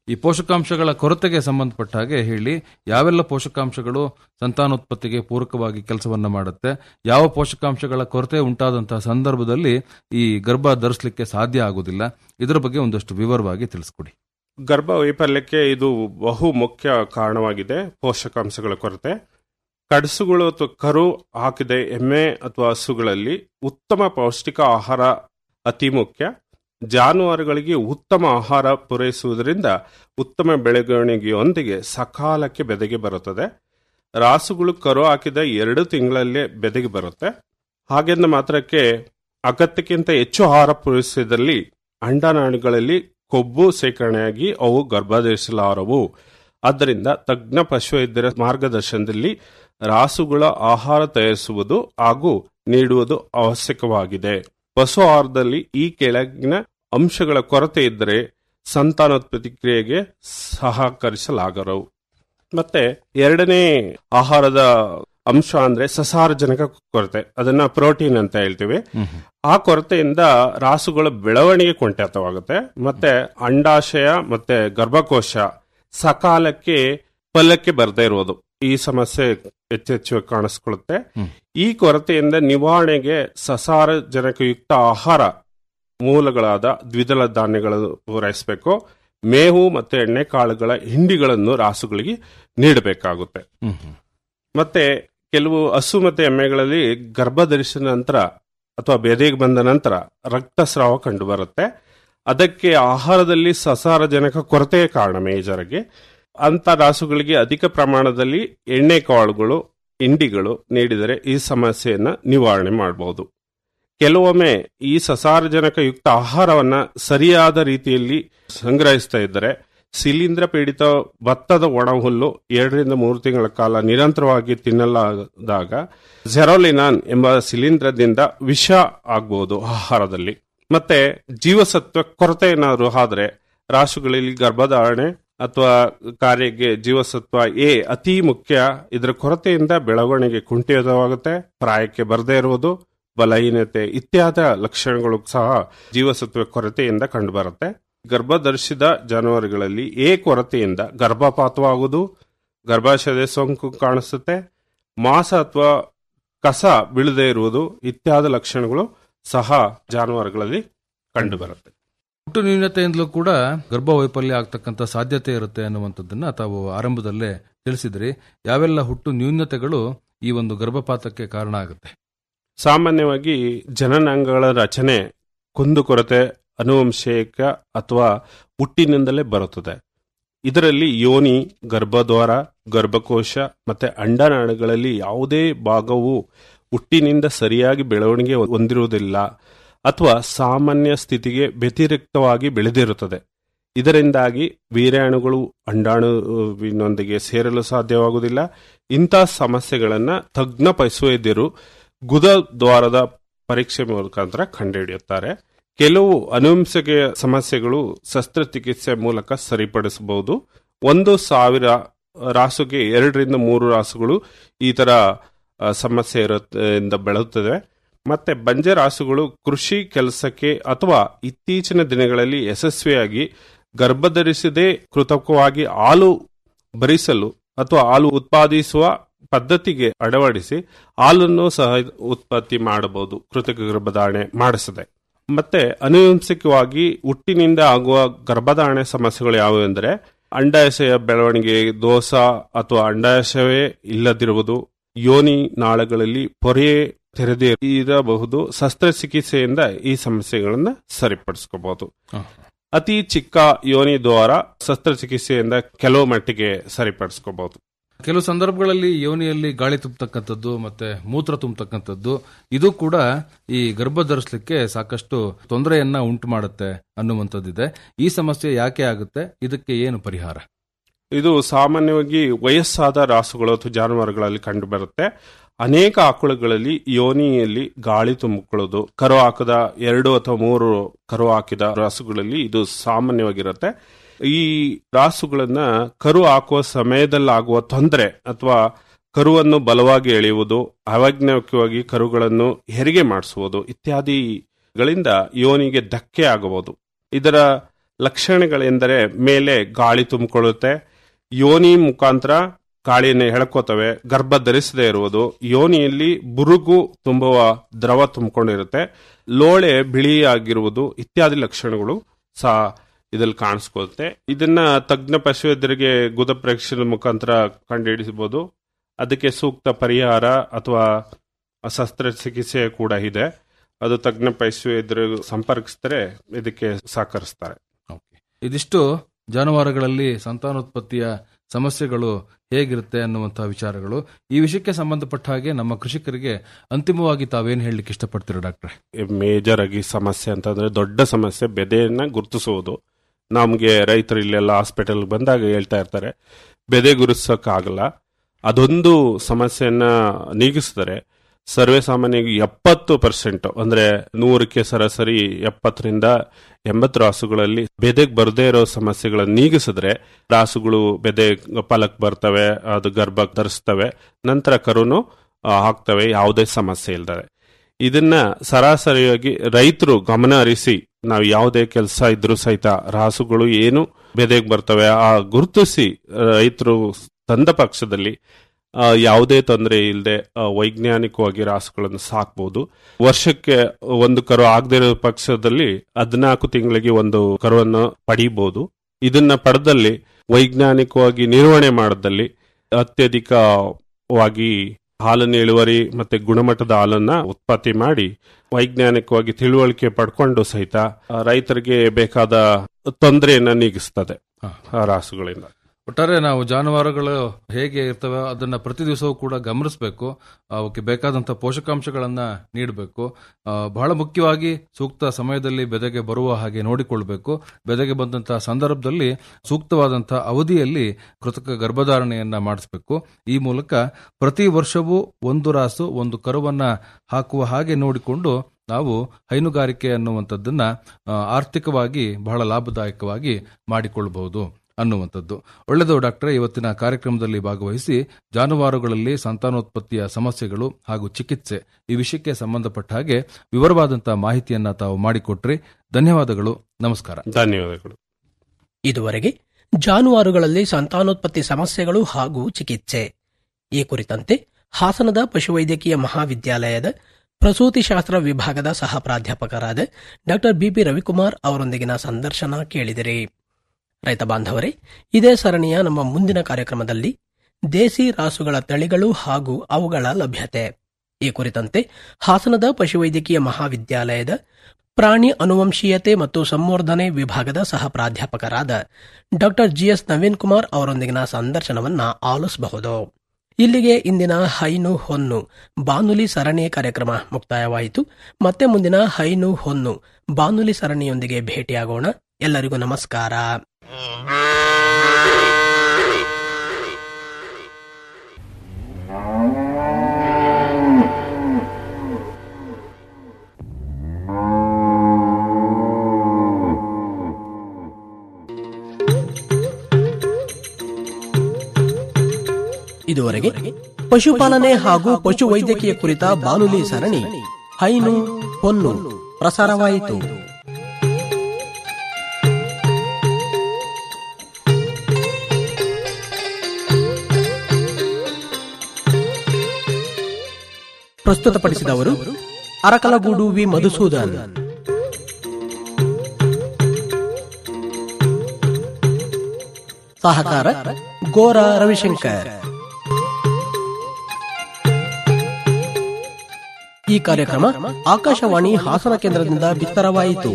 ಈ ಪೋಷಕಾಂಶಗಳ ಕೊರತೆಗೆ ಸಂಬಂಧಪಟ್ಟ ಹಾಗೆ ಹೇಳಿ ಯಾವೆಲ್ಲ ಪೋಷಕಾಂಶಗಳು ಸಂತಾನೋತ್ಪತ್ತಿಗೆ ಪೂರಕವಾಗಿ ಕೆಲಸವನ್ನ ಮಾಡುತ್ತೆ ಯಾವ ಪೋಷಕಾಂಶಗಳ ಕೊರತೆ ಉಂಟಾದಂತಹ ಸಂದರ್ಭದಲ್ಲಿ ಈ ಗರ್ಭ ಧರಿಸಲಿಕ್ಕೆ ಸಾಧ್ಯ ಆಗುದಿಲ್ಲ ಇದರ ಬಗ್ಗೆ ಒಂದಷ್ಟು ವಿವರವಾಗಿ ತಿಳಿಸ್ಕೊಡಿ ಗರ್ಭ ವೈಫಲ್ಯಕ್ಕೆ ಇದು ಬಹು ಮುಖ್ಯ ಕಾರಣವಾಗಿದೆ ಪೋಷಕಾಂಶಗಳ ಕೊರತೆ ಕಡಸುಗಳು ಅಥವಾ ಕರು ಹಾಕಿದ ಎಮ್ಮೆ ಅಥವಾ ಹಸುಗಳಲ್ಲಿ ಉತ್ತಮ ಪೌಷ್ಟಿಕ ಆಹಾರ ಅತಿ ಮುಖ್ಯ ಜಾನುವಾರುಗಳಿಗೆ ಉತ್ತಮ ಆಹಾರ ಪೂರೈಸುವುದರಿಂದ ಉತ್ತಮ ಬೆಳವಣಿಗೆಯೊಂದಿಗೆ ಸಕಾಲಕ್ಕೆ ಬೆದೆಗೆ ಬರುತ್ತದೆ ರಾಸುಗಳು ಕರು ಹಾಕಿದ ಎರಡು ತಿಂಗಳಲ್ಲೇ ಬೆದೆಗೆ ಬರುತ್ತೆ ಹಾಗೆಂದ ಮಾತ್ರಕ್ಕೆ ಅಗತ್ಯಕ್ಕಿಂತ ಹೆಚ್ಚು ಆಹಾರ ಪೂರೈಸಿದಲ್ಲಿ ಅಂಡನಾಳುಗಳಲ್ಲಿ ಕೊಬ್ಬು ಸೇಕರಣೆಯಾಗಿ ಅವು ಗರ್ಭಧರಿಸಲಾರವು ಆದ್ದರಿಂದ ತಜ್ಞ ಪಶುವೈದ್ಯರ ಮಾರ್ಗದರ್ಶನದಲ್ಲಿ ರಾಸುಗಳ ಆಹಾರ ತಯಾರಿಸುವುದು ಹಾಗೂ ನೀಡುವುದು ಅವಶ್ಯಕವಾಗಿದೆ ಪಶು ಆಹಾರದಲ್ಲಿ ಈ ಕೆಳಗಿನ ಅಂಶಗಳ ಕೊರತೆ ಇದ್ದರೆ ಸಂತಾನೋತ್ಪತ್ತಿ ಕ್ರಿಯೆಗೆ ಸಹಕರಿಸಲಾಗರವು ಮತ್ತೆ ಎರಡನೇ ಆಹಾರದ ಅಂಶ ಅಂದ್ರೆ ಸಸಾರಜನಕ ಕೊರತೆ ಅದನ್ನ ಪ್ರೋಟೀನ್ ಅಂತ ಹೇಳ್ತೀವಿ ಆ ಕೊರತೆಯಿಂದ ರಾಸುಗಳ ಬೆಳವಣಿಗೆ ಕುಂಠಿತವಾಗುತ್ತೆ ಮತ್ತೆ ಅಂಡಾಶಯ ಮತ್ತೆ ಗರ್ಭಕೋಶ ಸಕಾಲಕ್ಕೆ ಫಲಕ್ಕೆ ಬರದೇ ಇರುವುದು ಈ ಸಮಸ್ಯೆ ಹೆಚ್ಚೆಚ್ಚು ಕಾಣಿಸ್ಕೊಳ್ಳುತ್ತೆ ಈ ಕೊರತೆಯಿಂದ ನಿವಾರಣೆಗೆ ಸಸಾರಜನಕಯುಕ್ತ ಆಹಾರ ಮೂಲಗಳಾದ ದ್ವಿದಳ ಧಾನ್ಯಗಳನ್ನು ಪೂರೈಸಬೇಕು ಮೇವು ಮತ್ತು ಎಣ್ಣೆಕಾಳುಗಳ ಹಿಂಡಿಗಳನ್ನು ರಾಸುಗಳಿಗೆ ನೀಡಬೇಕಾಗುತ್ತೆ ಮತ್ತೆ ಕೆಲವು ಹಸು ಮತ್ತು ಎಮ್ಮೆಗಳಲ್ಲಿ ಗರ್ಭ ಧರಿಸಿದ ನಂತರ ಅಥವಾ ಬೆದೆಗೆ ಬಂದ ನಂತರ ರಕ್ತಸ್ರಾವ ಕಂಡು ಬರುತ್ತೆ ಅದಕ್ಕೆ ಆಹಾರದಲ್ಲಿ ಸಸಾರಜನಕ ಕೊರತೆಯ ಕಾರಣ ಮೇಜರ್ಗೆ ಅಂತ ರಾಸುಗಳಿಗೆ ಅಧಿಕ ಪ್ರಮಾಣದಲ್ಲಿ ಎಣ್ಣೆ ಕಾಳುಗಳು ಹಿಂಡಿಗಳು ನೀಡಿದರೆ ಈ ಸಮಸ್ಯೆಯನ್ನ ನಿವಾರಣೆ ಮಾಡಬಹುದು ಕೆಲವೊಮ್ಮೆ ಈ ಸಸಾರಜನಕ ಯುಕ್ತ ಆಹಾರವನ್ನ ಸರಿಯಾದ ರೀತಿಯಲ್ಲಿ ಸಂಗ್ರಹಿಸ್ತಾ ಇದ್ದರೆ ಶಿಲೀಂಧ್ರ ಪೀಡಿತ ಭತ್ತದ ಒಣ ಹುಲ್ಲು ಎರಡರಿಂದ ಮೂರು ತಿಂಗಳ ಕಾಲ ನಿರಂತರವಾಗಿ ತಿನ್ನಲಾದಾಗ ಜೆರೋಲಿನಾನ್ ಎಂಬ ಶಿಲೀಂಧ್ರದಿಂದ ವಿಷ ಆಗಬಹುದು ಆಹಾರದಲ್ಲಿ ಮತ್ತೆ ಜೀವಸತ್ವ ಕೊರತೆ ಏನಾದರೂ ಆದ್ರೆ ರಾಸುಗಳಲ್ಲಿ ಗರ್ಭಧಾರಣೆ ಅಥವಾ ಕಾರ್ಯಕ್ಕೆ ಜೀವಸತ್ವ ಎ ಅತಿ ಮುಖ್ಯ ಇದರ ಕೊರತೆಯಿಂದ ಬೆಳವಣಿಗೆ ಕುಂಠಿತವಾಗುತ್ತೆ ಪ್ರಾಯಕ್ಕೆ ಬರದೇ ಇರುವುದು ಬಲಹೀನತೆ ಇತ್ಯಾದ ಲಕ್ಷಣಗಳು ಸಹ ಜೀವಸತ್ವ ಕೊರತೆಯಿಂದ ಕಂಡುಬರುತ್ತೆ ಗರ್ಭಧರಿಸಿದ ಜಾನುವಾರುಗಳಲ್ಲಿ ಎ ಕೊರತೆಯಿಂದ ಗರ್ಭಪಾತವಾಗುವುದು ಗರ್ಭಾಶಯದ ಸೋಂಕು ಕಾಣಿಸುತ್ತೆ ಮಾಸ ಅಥವಾ ಕಸ ಬೀಳದೇ ಇರುವುದು ಇತ್ಯಾದ ಲಕ್ಷಣಗಳು ಸಹ ಜಾನುವಾರುಗಳಲ್ಲಿ ಕಂಡುಬರುತ್ತೆ ಹುಟ್ಟು ನ್ಯೂನತೆಯಿಂದಲೂ ಕೂಡ ಗರ್ಭ ವೈಫಲ್ಯ ಆಗ್ತಕ್ಕಂಥ ಸಾಧ್ಯತೆ ಇರುತ್ತೆ ಅನ್ನುವಂಥದ್ದನ್ನ ತಾವು ಆರಂಭದಲ್ಲೇ ತಿಳಿಸಿದ್ರಿ ಯಾವೆಲ್ಲ ಹುಟ್ಟು ನ್ಯೂನತೆಗಳು ಈ ಒಂದು ಗರ್ಭಪಾತಕ್ಕೆ ಕಾರಣ ಆಗುತ್ತೆ ಸಾಮಾನ್ಯವಾಗಿ ಜನನಾಂಗಗಳ ರಚನೆ ಕುಂದುಕೊರತೆ ಅನುವಂಶಿಕ ಅಥವಾ ಹುಟ್ಟಿನಿಂದಲೇ ಬರುತ್ತದೆ ಇದರಲ್ಲಿ ಯೋನಿ ಗರ್ಭದ್ವಾರ ಗರ್ಭಕೋಶ ಮತ್ತೆ ಅಂಡನಾಳಗಳಲ್ಲಿ ಯಾವುದೇ ಭಾಗವು ಹುಟ್ಟಿನಿಂದ ಸರಿಯಾಗಿ ಬೆಳವಣಿಗೆ ಹೊಂದಿರುವುದಿಲ್ಲ ಅಥವಾ ಸಾಮಾನ್ಯ ಸ್ಥಿತಿಗೆ ವ್ಯತಿರಿಕ್ತವಾಗಿ ಬೆಳೆದಿರುತ್ತದೆ ಇದರಿಂದಾಗಿ ವೀರ್ಯಾಣುಗಳು ಅಂಡಾಣುವಿನೊಂದಿಗೆ ಸೇರಲು ಸಾಧ್ಯವಾಗುವುದಿಲ್ಲ ಇಂಥ ಸಮಸ್ಯೆಗಳನ್ನ ತಜ್ಞ ಪಶುವೈದ್ಯರು ಗುದ ದ್ವಾರದ ಪರೀಕ್ಷೆ ಮುಖಾಂತರ ಕಂಡುಹಿಡಿಯುತ್ತಾರೆ ಕೆಲವು ಅನುವಂಶಿಕ ಸಮಸ್ಯೆಗಳು ಶಸ್ತ್ರಚಿಕಿತ್ಸೆ ಮೂಲಕ ಸರಿಪಡಿಸಬಹುದು ಒಂದು ಸಾವಿರ ರಾಸುಗೆ ಎರಡರಿಂದ ಮೂರು ರಾಸುಗಳು ಈ ತರ ಆ, ಸಮಸ್ಯೆ ಇರೋದ್ರಿಂದ ಬೆಳೆಯುತ್ತದೆ ಮತ್ತೆ ಬಂಜೆ ರಾಸುಗಳು ಕೃಷಿ ಕೆಲಸಕ್ಕೆ ಅಥವಾ ಇತ್ತೀಚಿನ ದಿನಗಳಲ್ಲಿ ಯಶಸ್ವಿಯಾಗಿ ಗರ್ಭಧರಿಸದೆ ಕೃತಕವಾಗಿ ಹಾಲು ಭರಿಸಲು ಅಥವಾ ಹಾಲು ಉತ್ಪಾದಿಸುವ ಪದ್ಧತಿಗೆ ಅಳವಡಿಸಿ ಹಾಲನ್ನು ಸಹ ಉತ್ಪತ್ತಿ ಮಾಡಬಹುದು ಕೃತಕ ಗರ್ಭಧಾರಣೆ ಮಾಡಿಸದೆ ಮತ್ತೆ ಅನುವಂಶಿಕವಾಗಿ ಹುಟ್ಟಿನಿಂದ ಆಗುವ ಗರ್ಭಧಾರಣೆ ಸಮಸ್ಯೆಗಳು ಯಾವುವು ಎಂದರೆ ಅಂಡಾಶಯ ಬೆಳವಣಿಗೆ ದೋಷ ಅಥವಾ ಅಂಡಾಶಯವೇ ಇಲ್ಲದಿರುವುದು ಯೋನಿ ನಾಳಗಳಲ್ಲಿ ಪೊರೆ ತೆರೆದೇ ಇರಬಹುದು ಶಸ್ತ್ರಚಿಕಿತ್ಸೆಯಿಂದ ಈ ಸಮಸ್ಯೆಗಳನ್ನ ಸರಿಪಡಿಸ್ಕೋಬಹುದು ಅತಿ ಚಿಕ್ಕ ಯೋನಿ ದ್ವಾರ ಶಸ್ತ್ರಚಿಕಿತ್ಸೆಯಿಂದ ಕೆಲವು ಮಟ್ಟಿಗೆ ಸರಿಪಡಿಸ್ಕೋಬಹುದು ಕೆಲವು ಸಂದರ್ಭಗಳಲ್ಲಿ ಯೋನಿಯಲ್ಲಿ ಗಾಳಿ ತುಂಬತಕ್ಕಂಥದ್ದು ಮತ್ತೆ ಮೂತ್ರ ತುಂಬತಕ್ಕಂಥದ್ದು ಇದು ಕೂಡ ಈ ಗರ್ಭ ಧರಿಸಲಿಕ್ಕೆ ಸಾಕಷ್ಟು ತೊಂದರೆಯನ್ನ ಉಂಟು ಮಾಡುತ್ತೆ ಅನ್ನುವಂಥದ್ದಿದೆ ಈ ಸಮಸ್ಯೆ ಯಾಕೆ ಆಗುತ್ತೆ ಇದಕ್ಕೆ ಏನು ಪರಿಹಾರ ಇದು ಸಾಮಾನ್ಯವಾಗಿ ವಯಸ್ಸಾದ ರಾಸುಗಳು ಅಥವಾ ಜಾನುವಾರುಗಳಲ್ಲಿ ಕಂಡುಬರುತ್ತೆ ಅನೇಕ ಆಕಳುಗಳಲ್ಲಿ ಯೋನಿಯಲ್ಲಿ ಗಾಳಿ ತುಂಬಿಕೊಳ್ಳೋದು ಕರು ಹಾಕದ ಎರಡು ಅಥವಾ ಮೂರು ಕರು ಹಾಕಿದ ರಾಸುಗಳಲ್ಲಿ ಇದು ಸಾಮಾನ್ಯವಾಗಿರುತ್ತೆ ಈ ರಾಸುಗಳನ್ನ ಕರು ಹಾಕುವ ಸಮಯದಲ್ಲಾಗುವ ತೊಂದರೆ ಅಥವಾ ಕರುವನ್ನು ಬಲವಾಗಿ ಎಳೆಯುವುದು ಅವೈಜ್ಞಾನಿಕವಾಗಿ ಕರುಗಳನ್ನು ಹೆರಿಗೆ ಮಾಡಿಸುವುದು ಇತ್ಯಾದಿಗಳಿಂದ ಯೋನಿಗೆ ಧಕ್ಕೆ ಆಗಬಹುದು ಇದರ ಲಕ್ಷಣಗಳೆಂದರೆ ಮೇಲೆ ಗಾಳಿ ತುಂಬಿಕೊಳ್ಳುತ್ತೆ ಯೋನಿ ಮುಖಾಂತರ ಗಾಳಿಯನ್ನು ಎಳ್ಕೋತವೆ ಗರ್ಭ ಧರಿಸದೇ ಇರುವುದು ಯೋನಿಯಲ್ಲಿ ಬುರುಗು ತುಂಬುವ ದ್ರವ ತುಂಬಿಕೊಂಡಿರುತ್ತೆ ಲೋಳೆ ಬಿಳಿಯಾಗಿರುವುದು ಇತ್ಯಾದಿ ಲಕ್ಷಣಗಳು ಸಹ ಇದಲ್ಲಿ ಕಾಣಿಸ್ಕೊಳುತ್ತೆ ಇದನ್ನ ತಜ್ಞ ಪಶುವೈದ್ಯರಿಗೆ ಗುದ ಪರೀಕ್ಷೆ ಮುಖಾಂತರ ಕಂಡುಹಿಡಿಸಬಹುದು ಅದಕ್ಕೆ ಸೂಕ್ತ ಪರಿಹಾರ ಅಥವಾ ಶಸ್ತ್ರಚಿಕಿತ್ಸೆ ಕೂಡ ಇದೆ ಅದು ತಜ್ಞ ಪಶುವೈದ್ಯರು ಸಂಪರ್ಕಿಸಿದರೆ ಇದಕ್ಕೆ ಸಹಕರಿಸ್ತಾರೆ ಓಕೆ. ಇದಿಷ್ಟು ಜಾನುವಾರುಗಳಲ್ಲಿ ಸಂತಾನೋತ್ಪತ್ತಿಯ ಸಮಸ್ಯೆಗಳು ಹೇಗಿರುತ್ತೆ ಅನ್ನುವಂತಹ ವಿಚಾರಗಳು ಈ ವಿಷಯಕ್ಕೆ ಸಂಬಂಧಪಟ್ಟ ಹಾಗೆ ನಮ್ಮ ಕೃಷಿಕರಿಗೆ ಅಂತಿಮವಾಗಿ ತಾವೇನು ಹೇಳಲಿಕ್ಕೆ ಇಷ್ಟಪಡ್ತೀರಾ ಡಾಕ್ಟ್ರೆ ಮೇಜರ್ ಆಗಿ ಸಮಸ್ಯೆ ಅಂತಂದ್ರೆ ದೊಡ್ಡ ಸಮಸ್ಯೆ ಬೆದೆಯನ್ನ ಗುರುತಿಸುವುದು ನಮ್ಗೆ ರೈತರು ಇಲ್ಲೆಲ್ಲ ಹಾಸ್ಪಿಟಲ್ ಬಂದಾಗ ಹೇಳ್ತಾ ಇರ್ತಾರೆ ಬೆದೆ ಗುರುತಿಸೋಕ್ಕಾಗಲ್ಲ ಅದೊಂದು ಸಮಸ್ಯೆಯನ್ನ ನೀಗಿಸಿದರೆ ಸರ್ವೇ ಸಾಮಾನ್ಯವಾಗಿ ಎಪ್ಪತ್ತು ಪರ್ಸೆಂಟ್ ಅಂದ್ರೆ ನೂರಕ್ಕೆ ಸರಾಸರಿ ಎಪ್ಪತ್ತರಿಂದ ಎಂಬತ್ತು ರಾಸುಗಳಲ್ಲಿ ಬೆದೆಗೆ ಬರದೇ ಇರೋ ಸಮಸ್ಯೆಗಳನ್ನು ನೀಗಿಸಿದ್ರೆ ರಾಸುಗಳು ಬೆದೆ ಫಲಕ್ ಬರ್ತವೆ ಅದು ಗರ್ಭ ಧರಿಸ್ತವೆ ನಂತರ ಕರುನು ಆ, ಹಾಕ್ತವೆ ಯಾವುದೇ ಸಮಸ್ಯೆ ಇಲ್ದರೆ ಇದನ್ನ ಸರಾಸರಿಯಾಗಿ ರೈತರು ಗಮನ ಹರಿಸಿ ನಾವು ಯಾವುದೇ ಕೆಲಸ ಇದ್ರೂ ಸಹಿತ ರಾಸುಗಳು ಏನು ಬೆದೆಗೆ ಬರ್ತವೆ ಆ ಗುರುತಿಸಿ ರೈತರು ತಂದ ಪಕ್ಷದಲ್ಲಿ ಆ, ಯಾವುದೇ ತೊಂದರೆ ಇಲ್ಲದೆ ವೈಜ್ಞಾನಿಕವಾಗಿ ರಾಸುಗಳನ್ನು ಸಾಕ್ಬಹುದು ವರ್ಷಕ್ಕೆ ಒಂದು ಕರು ಆಗದೇ ಇರೋ ಪಕ್ಷದಲ್ಲಿ ಹದಿನಾಲ್ಕು ತಿಂಗಳಿಗೆ ಒಂದು ಕರುವನ್ನು ಪಡೀಬಹುದು ಇದನ್ನ ಪಡೆದಲ್ಲಿ ವೈಜ್ಞಾನಿಕವಾಗಿ ನಿರ್ವಹಣೆ ಮಾಡದಲ್ಲಿ ಅತ್ಯಧಿಕವಾಗಿ ಹಾಲನ್ನು ಇಳುವರಿ ಮತ್ತೆ ಗುಣಮಟ್ಟದ ಹಾಲನ್ನ ಉತ್ಪತ್ತಿ ಮಾಡಿ ವೈಜ್ಞಾನಿಕವಾಗಿ ತಿಳುವಳಿಕೆ ಪಡ್ಕೊಂಡು ಸಹಿತ ಆ, ರೈತರಿಗೆ ಬೇಕಾದ ತೊಂದರೆಯನ್ನ ನೀಗಿಸ್ತದೆ ಹಾ. ಆ ರಾಸುಗಳಿಂದ ಒಟ್ಟಾರೆ ನಾವು ಜಾನುವಾರುಗಳು ಹೇಗೆ ಇರ್ತವೆ ಅದನ್ನ ಪ್ರತಿ ದಿವಸವೂ ಕೂಡ ಗಮನಿಸಬೇಕು ಅವಕ್ಕೆ ಬೇಕಾದಂತ ಪೋಷಕಾಂಶಗಳನ್ನ ನೀಡಬೇಕು ಬಹಳ ಮುಖ್ಯವಾಗಿ ಸೂಕ್ತ ಸಮಯದಲ್ಲಿ ಬೆದೆಗೆ ಬರುವ ಹಾಗೆ ನೋಡಿಕೊಳ್ಬೇಕು ಬೆದೆಗೆ ಬಂದಂತಹ ಸಂದರ್ಭದಲ್ಲಿ ಸೂಕ್ತವಾದಂತಹ ಅವಧಿಯಲ್ಲಿ ಕೃತಕ ಗರ್ಭಧಾರಣೆಯನ್ನ ಮಾಡಿಸಬೇಕು ಈ ಮೂಲಕ ಪ್ರತಿ ವರ್ಷವೂ ಒಂದು ರಾಸು ಒಂದು ಕರುವನ್ನ ಹಾಕುವ ಹಾಗೆ ನೋಡಿಕೊಂಡು ನಾವು ಹೈನುಗಾರಿಕೆ ಅನ್ನುವಂಥದ್ದನ್ನ ಆ, ಆರ್ಥಿಕವಾಗಿ ಬಹಳ ಲಾಭದಾಯಕವಾಗಿ ಮಾಡಿಕೊಳ್ಳಬಹುದು ಅನ್ನುವಂಥದ್ದು ಒಳ್ಳೆಯದು ಡಾಕ್ಟರ್ ಇವತ್ತಿನ ಕಾರ್ಯಕ್ರಮದಲ್ಲಿ ಭಾಗವಹಿಸಿ ಜಾನುವಾರುಗಳಲ್ಲಿ ಸಂತಾನೋತ್ಪತ್ತಿಯ ಸಮಸ್ಯೆಗಳು ಹಾಗೂ ಚಿಕಿತ್ಸೆ ಈ ವಿಷಯಕ್ಕೆ ಸಂಬಂಧಪಟ್ಟ ಹಾಗೆ ವಿವರವಾದಂತಹ ಮಾಹಿತಿಯನ್ನ ತಾವು ಮಾಡಿಕೊಟ್ರಿ ಧನ್ಯವಾದಗಳು ನಮಸ್ಕಾರ ಧನ್ಯವಾದಗಳು ಇದುವರೆಗೆ ಜಾನುವಾರುಗಳಲ್ಲಿ ಸಂತಾನೋತ್ಪತ್ತಿ ಸಮಸ್ಯೆಗಳು ಹಾಗೂ ಚಿಕಿತ್ಸೆ ಈ ಕುರಿತಂತೆ ಹಾಸನದ ಪಶುವೈದ್ಯಕೀಯ ಮಹಾವಿದ್ಯಾಲಯದ ಪ್ರಸೂತಿಶಾಸ್ತ್ರ ವಿಭಾಗದ ಸಹ ಪ್ರಾಧ್ಯಾಪಕರಾದ ಡಾ ಬಿಪಿ ರವಿಕುಮಾರ್ ಅವರೊಂದಿಗಿನ ಸಂದರ್ಶನ ಕೇಳಿದಿರಿ ರೈತ ಬಾಂಧವರೇ ಇದೇ ಸರಣಿಯ ನಮ್ಮ ಮುಂದಿನ ಕಾರ್ಯಕ್ರಮದಲ್ಲಿ ದೇಸಿ ರಾಸುಗಳ ತಳಿಗಳು ಹಾಗೂ ಅವುಗಳ ಲಭ್ಯತೆ ಈ ಕುರಿತಂತೆ ಹಾಸನದ ಪಶುವೈದ್ಯಕೀಯ ಮಹಾವಿದ್ಯಾಲಯದ ಪ್ರಾಣಿ ಅನುವಂಶೀಯತೆ ಮತ್ತು ಸಂವರ್ಧನೆ ವಿಭಾಗದ ಸಹ ಪ್ರಾಧ್ಯಾಪಕರಾದ ಡಾ ಜಿಎಸ್ ನವೀನ್ ಕುಮಾರ್ ಅವರೊಂದಿಗಿನ ಸಂದರ್ಶನವನ್ನ ಆಲಿಸಬಹುದು ಇಲ್ಲಿಗೆ ಇಂದಿನ ಹೈನು ಹೊನ್ನು ಬಾನುಲಿ ಸರಣಿ ಕಾರ್ಯಕ್ರಮ ಮುಕ್ತಾಯವಾಯಿತು ಮತ್ತೆ ಮುಂದಿನ ಹೈನು ಹೊನ್ನು ಬಾನುಲಿ ಸರಣಿಯೊಂದಿಗೆ ಭೇಟಿಯಾಗೋಣ ಎಲ್ಲರಿಗೂ ನಮಸ್ಕಾರ ಇದುವರೆಗೆ ಪಶುಪಾಲನೆ ಹಾಗೂ ಪಶು ವೈದ್ಯಕೀಯ ಕುರಿತ ಬಾನುಲಿ ಸರಣಿ ಹೈನು ಹೊನ್ನು ಪ್ರಸಾರವಾಯಿತು ಪ್ರಸ್ತುತಪಡಿಸಿದವರು ಅರಕಲಗೂಡು ವಿ ಮಧುಸೂದನ್ ಸಹಕಾರ ಗೋರ ರವಿಶಂಕರ್ ಈ ಕಾರ್ಯಕ್ರಮ ಆಕಾಶವಾಣಿ ಹಾಸನ ಕೇಂದ್ರದಿಂದ ಬಿತ್ತರವಾಯಿತು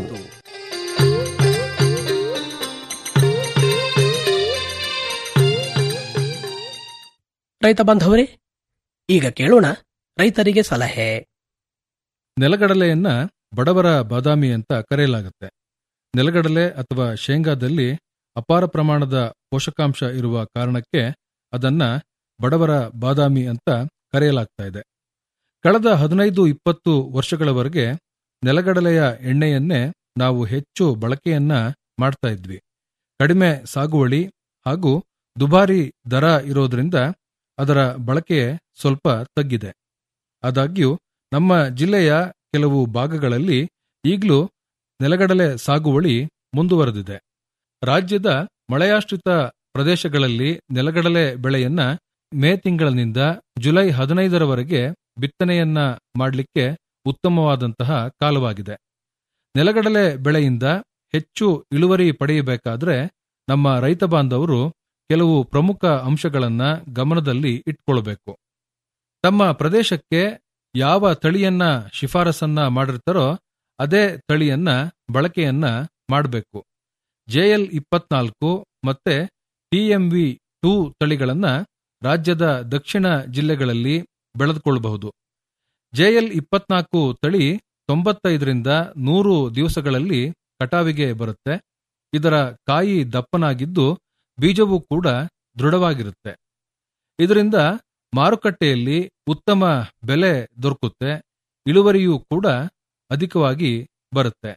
ರೈತ ಬಾಂಧವರೇ ಈಗ ಕೇಳೋಣ ರೈತರಿಗೆ ಸಲಹೆ ನೆಲಗಡಲೆಯನ್ನ ಬಡವರ ಬಾದಾಮಿ ಅಂತ ಕರೆಯಲಾಗುತ್ತೆ ನೆಲಗಡಲೆ ಅಥವಾ ಶೇಂಗಾದಲ್ಲಿ ಅಪಾರ ಪ್ರಮಾಣದ ಪೋಷಕಾಂಶ ಇರುವ ಕಾರಣಕ್ಕೆ ಅದನ್ನ ಬಡವರ ಬಾದಾಮಿ ಅಂತ ಕರೆಯಲಾಗ್ತಾ ಇದೆ ಕಳೆದ ಹದಿನೈದು ಇಪ್ಪತ್ತು ವರ್ಷಗಳವರೆಗೆ ನೆಲಗಡಲೆಯ ಎಣ್ಣೆಯನ್ನೇ ನಾವು ಹೆಚ್ಚು ಬಳಕೆಯನ್ನ ಮಾಡ್ತಾ ಇದ್ವಿ ಕಡಿಮೆ ಸಾಗುವಳಿ ಹಾಗೂ ದುಬಾರಿ ದರ ಇರೋದ್ರಿಂದ ಅದರ ಬಳಕೆ ಸ್ವಲ್ಪ ತಗ್ಗಿದೆ ಆದಾಗ್ಯೂ ನಮ್ಮ ಜಿಲ್ಲೆಯ ಕೆಲವು ಭಾಗಗಳಲ್ಲಿ ಈಗಲೂ ನೆಲಗಡಲೆ ಸಾಗುವಳಿ ಮುಂದುವರೆದಿದೆ ರಾಜ್ಯದ ಮಳೆಯಾಶ್ರಿತ ಪ್ರದೇಶಗಳಲ್ಲಿ ನೆಲಗಡಲೆ ಬೆಳೆಯನ್ನ ಮೇ ತಿಂಗಳಿನಿಂದ ಜುಲೈ ಹದಿನೈದರವರೆಗೆ ಬಿತ್ತನೆಯನ್ನ ಮಾಡಲಿಕ್ಕೆ ಉತ್ತಮವಾದಂತಹ ಕಾಲವಾಗಿದೆ ನೆಲಗಡಲೆ ಬೆಳೆಯಿಂದ ಹೆಚ್ಚು ಇಳುವರಿ ಪಡೆಯಬೇಕಾದ್ರೆ ನಮ್ಮ ರೈತ ಬಾಂಧವರು ಕೆಲವು ಪ್ರಮುಖ ಅಂಶಗಳನ್ನ ಗಮನದಲ್ಲಿ ಇಟ್ಕೊಳ್ಬೇಕು ತಮ್ಮ ಪ್ರದೇಶಕ್ಕೆ ಯಾವ ತಳಿಯನ್ನ ಶಿಫಾರಸನ್ನ ಮಾಡಿರ್ತಾರೋ ಅದೇ ತಳಿಯನ್ನ ಬಳಕೆಯನ್ನ ಮಾಡಬೇಕು ಜೆಎಲ್ ಇಪ್ಪತ್ನಾಲ್ಕು ಮತ್ತೆ ಟಿಎಂವಿ ಟೂ ತಳಿಗಳನ್ನ ರಾಜ್ಯದ ದಕ್ಷಿಣ ಜಿಲ್ಲೆಗಳಲ್ಲಿ ಬೆಳೆದುಕೊಳ್ಳಬಹುದು ಜೆಎಲ್ ಇಪ್ಪತ್ನಾಲ್ಕು ತಳಿ ತೊಂಬತ್ತೈದರಿಂದ ನೂರು ದಿವಸಗಳಲ್ಲಿ ಕಟಾವಿಗೆ ಬರುತ್ತೆ ಇದರ ಕಾಯಿ ದಪ್ಪನಾಗಿದ್ದು ಬೀಜವೂ ಕೂಡ ದೃಢವಾಗಿರುತ್ತೆ ಇದರಿಂದ ಮಾರುಕಟ್ಟೆಯಲ್ಲಿ ಉತ್ತಮ ಬೆಲೆ ದೊರಕುತ್ತೆ ಇಳುವರಿಯೂ ಕೂಡ ಅಧಿಕವಾಗಿ ಬರುತ್ತೆ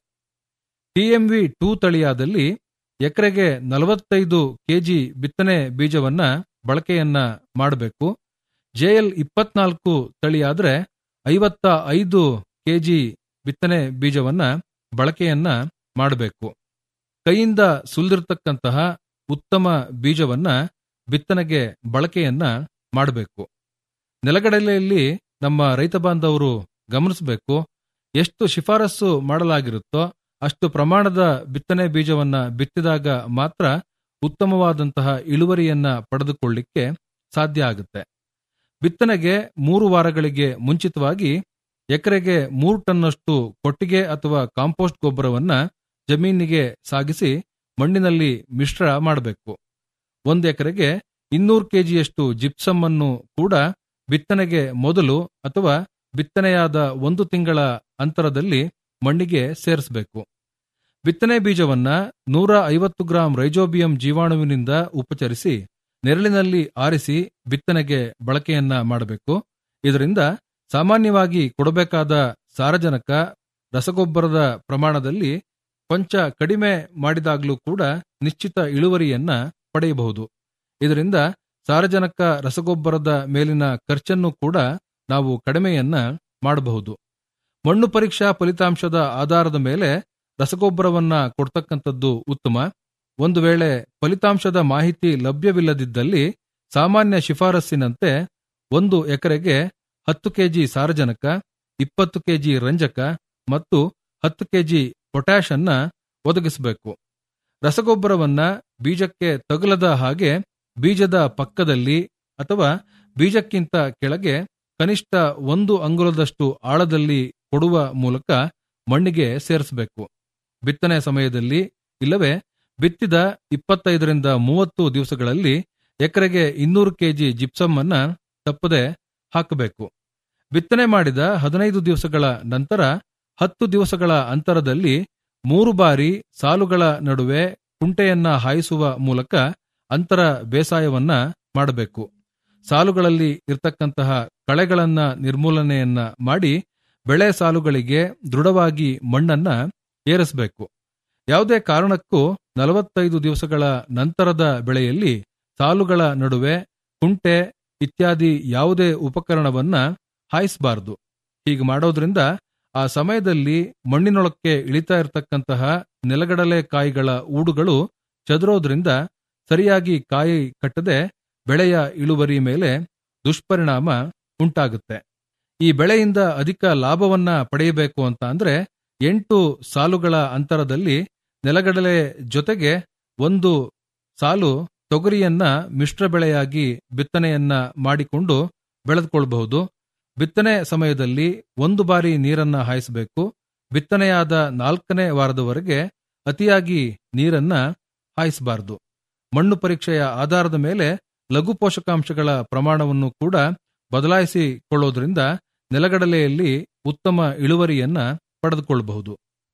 ಟಿಎಂವಿ ಟೂ ತಳಿಯಾದಲ್ಲಿ ಎಕರೆಗೆ ನಲವತ್ತೈದು ಕೆಜಿ ಬಿತ್ತನೆ ಬೀಜವನ್ನ ಬಳಕೆಯನ್ನ ಮಾಡಬೇಕು ಜೆಎಲ್ ಇಪ್ಪತ್ನಾಲ್ಕು ತಳಿಯಾದ್ರೆ ಐವತ್ತ ಐದು ಕೆಜಿ ಬಿತ್ತನೆ ಬೀಜವನ್ನ ಬಳಕೆಯನ್ನ ಮಾಡಬೇಕು ಕೈಯಿಂದ ಸುಲಿದಿರ್ತಕ್ಕಂತಹ ಉತ್ತಮ ಬೀಜವನ್ನ ಬಿತ್ತನೆಗೆ ಬಳಕೆಯನ್ನ ಮಾಡಬೇಕು ನೆಲಗಡಲೆಯಲ್ಲಿ ನಮ್ಮ ರೈತ ಬಾಂಧವರು ಗಮನಿಸಬೇಕು ಎಷ್ಟು ಶಿಫಾರಸು ಮಾಡಲಾಗಿರುತ್ತೋ ಅಷ್ಟು ಪ್ರಮಾಣದ ಬಿತ್ತನೆ ಬೀಜವನ್ನ ಬಿತ್ತಿದಾಗ ಮಾತ್ರ ಉತ್ತಮವಾದಂತಹ ಇಳುವರಿಯನ್ನ ಪಡೆದುಕೊಳ್ಳಿಕ್ಕೆ ಸಾಧ್ಯ ಆಗುತ್ತೆ ಬಿತ್ತನೆಗೆ ಮೂರು ವಾರಗಳಿಗೆ ಮುಂಚಿತವಾಗಿ ಎಕರೆಗೆ ಮೂರು ಟನ್ನಷ್ಟು ಕೊಟ್ಟಿಗೆ ಅಥವಾ ಕಾಂಪೋಸ್ಟ್ ಗೊಬ್ಬರವನ್ನ ಜಮೀನಿಗೆ ಸಾಗಿಸಿ ಮಣ್ಣಿನಲ್ಲಿ ಮಿಶ್ರ ಮಾಡಬೇಕು ಒಂದು ಎಕರೆಗೆ ಇನ್ನೂರು ಕೆಜಿಯಷ್ಟು ಜಿಪ್ಸಮ್ ಅನ್ನು ಕೂಡ ಬಿತ್ತನೆಗೆ ಮೊದಲು ಅಥವಾ ಬಿತ್ತನೆಯಾದ ಒಂದು ತಿಂಗಳ ಅಂತರದಲ್ಲಿ ಮಣ್ಣಿಗೆ ಸೇರಿಸಬೇಕು ಬಿತ್ತನೆ ಬೀಜವನ್ನ ನೂರ ಐವತ್ತು ಗ್ರಾಂ ರೈಜೋಬಿಯಂ ಜೀವಾಣುವಿನಿಂದ ಉಪಚರಿಸಿ ನೆರಳಿನಲ್ಲಿ ಆರಿಸಿ ಬಿತ್ತನೆಗೆ ಬಳಕೆಯನ್ನ ಮಾಡಬೇಕು ಇದರಿಂದ ಸಾಮಾನ್ಯವಾಗಿ ಕೊಡಬೇಕಾದ ಸಾರಜನಕ ರಸಗೊಬ್ಬರದ ಪ್ರಮಾಣದಲ್ಲಿ ಕೊಂಚ ಕಡಿಮೆ ಮಾಡಿದಾಗಲೂ ಕೂಡ ನಿಶ್ಚಿತ ಇಳುವರಿಯನ್ನ ಪಡೆಯಬಹುದು ಇದರಿಂದ ಸಾರಜನಕ ರಸಗೊಬ್ಬರದ ಮೇಲಿನ ಖರ್ಚನ್ನು ಕೂಡ ನಾವು ಕಡಿಮೆಯನ್ನ ಮಾಡಬಹುದು ಮಣ್ಣು ಪರೀಕ್ಷಾ ಫಲಿತಾಂಶದ ಆಧಾರದ ಮೇಲೆ ರಸಗೊಬ್ಬರವನ್ನ ಕೊಡ್ತಕ್ಕಂಥದ್ದು ಉತ್ತಮ ಒಂದು ವೇಳೆ ಫಲಿತಾಂಶದ ಮಾಹಿತಿ ಲಭ್ಯವಿಲ್ಲದಿದ್ದಲ್ಲಿ ಸಾಮಾನ್ಯ ಶಿಫಾರಸ್ಸಿನಂತೆ ಒಂದು ಎಕರೆಗೆ ಹತ್ತು ಕೆಜಿ ಸಾರಜನಕ ಇಪ್ಪತ್ತು ಕೆಜಿ ರಂಜಕ ಮತ್ತು ಹತ್ತು ಕೆಜಿ ಪೊಟ್ಯಾಷ್ ಅನ್ನ ಒದಗಿಸಬೇಕು ರಸಗೊಬ್ಬರವನ್ನ ಬೀಜಕ್ಕೆ ತಗುಲದ ಹಾಗೆ ಬೀಜದ ಪಕ್ಕದಲ್ಲಿ ಅಥವಾ ಬೀಜಕ್ಕಿಂತ ಕೆಳಗೆ ಕನಿಷ್ಠ ಒಂದು ಅಂಗುಲದಷ್ಟು ಆಳದಲ್ಲಿ ಕೊಡುವ ಮೂಲಕ ಮಣ್ಣಿಗೆ ಸೇರಿಸಬೇಕು ಬಿತ್ತನೆ ಸಮಯದಲ್ಲಿ ಇಲ್ಲವೇ ಬಿತ್ತಿದ ಇಪ್ಪತ್ತೈದರಿಂದ ಮೂವತ್ತು ದಿವಸಗಳಲ್ಲಿ ಎಕರೆಗೆ ಇನ್ನೂರು ಕೆಜಿ ಜಿಪ್ಸಮ್ ಅನ್ನ ತಪ್ಪದೆ ಹಾಕಬೇಕು ಬಿತ್ತನೆ ಮಾಡಿದ ಹದಿನೈದು ದಿವಸಗಳ ನಂತರ ಹತ್ತು ದಿವಸಗಳ ಅಂತರದಲ್ಲಿ ಮೂರು ಬಾರಿ ಸಾಲುಗಳ ನಡುವೆ ಕುಂಟೆಯನ್ನ ಹಾಯಿಸುವ ಮೂಲಕ ಅಂತರ ಬೇಸಾಯವನ್ನ ಮಾಡಬೇಕು ಸಾಲುಗಳಲ್ಲಿ ಇರ್ತಕ್ಕಂತಹ ಕಳೆಗಳನ್ನ ನಿರ್ಮೂಲನೆಯನ್ನ ಮಾಡಿ ಬೆಳೆ ಸಾಲುಗಳಿಗೆ ದೃಢವಾಗಿ ಮಣ್ಣನ್ನ ಏರಿಸಬೇಕು ಯಾವುದೇ ಕಾರಣಕ್ಕೂ ನಲವತ್ತೈದು ದಿವಸಗಳ ನಂತರದ ಬೆಳೆಯಲ್ಲಿ ಸಾಲುಗಳ ನಡುವೆ ಕುಂಟೆ ಇತ್ಯಾದಿ ಯಾವುದೇ ಉಪಕರಣವನ್ನ ಹಾಯಿಸಬಾರದು ಹೀಗೆ ಮಾಡೋದ್ರಿಂದ ಆ ಸಮಯದಲ್ಲಿ ಮಣ್ಣಿನೊಳಕ್ಕೆ ಇಳಿತಾ ಇರತಕ್ಕಂತಹ ನೆಲಗಡಲೆ ಕಾಯಿಗಳ ಊಡುಗಳು ಚದುರೋದ್ರಿಂದ ಸರಿಯಾಗಿ ಕಾಯಿ ಕಟ್ಟದೆ ಬೆಳೆಯ ಇಳುವರಿ ಮೇಲೆ ದುಷ್ಪರಿಣಾಮ ಉಂಟಾಗುತ್ತೆ ಈ ಬೆಳೆಯಿಂದ ಅಧಿಕ ಲಾಭವನ್ನ ಪಡೆಯಬೇಕು ಅಂತ ಅಂದ್ರೆ ಎಂಟು ಸಾಲುಗಳ ಅಂತರದಲ್ಲಿ ನೆಲಗಡಲೆ ಜೊತೆಗೆ ಒಂದು ಸಾಲು ತೊಗರಿಯನ್ನ ಮಿಶ್ರ ಬೆಳೆಯಾಗಿ ಬಿತ್ತನೆಯನ್ನ ಮಾಡಿಕೊಂಡು ಬೆಳೆದುಕೊಳ್ಬಹುದು ಬಿತ್ತನೆ ಸಮಯದಲ್ಲಿ ಒಂದು ಬಾರಿ ನೀರನ್ನ ಹಾಯಿಸಬೇಕು ಬಿತ್ತನೆಯಾದ ನಾಲ್ಕನೇ ವಾರದವರೆಗೆ ಅತಿಯಾಗಿ ನೀರನ್ನ ಹಾಯಿಸಬಾರದು ಮಣ್ಣು ಪರೀಕ್ಷೆಯ ಆಧಾರದ ಮೇಲೆ ಲಘು ಪೋಷಕಾಂಶಗಳ ಪ್ರಮಾಣವನ್ನು ಕೂಡ ಬದಲಾಯಿಸಿಕೊಳ್ಳೋದ್ರಿಂದ ನೆಲಗಡಲೆಯಲ್ಲಿ ಉತ್ತಮ ಇಳುವರಿಯನ್ನ ಪಡೆದುಕೊಳ್ಳಬಹುದು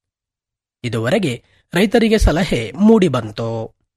ಇದುವರೆಗೆ ರೈತರಿಗೆ ಸಲಹೆ ಮೂಡಿಬಂತು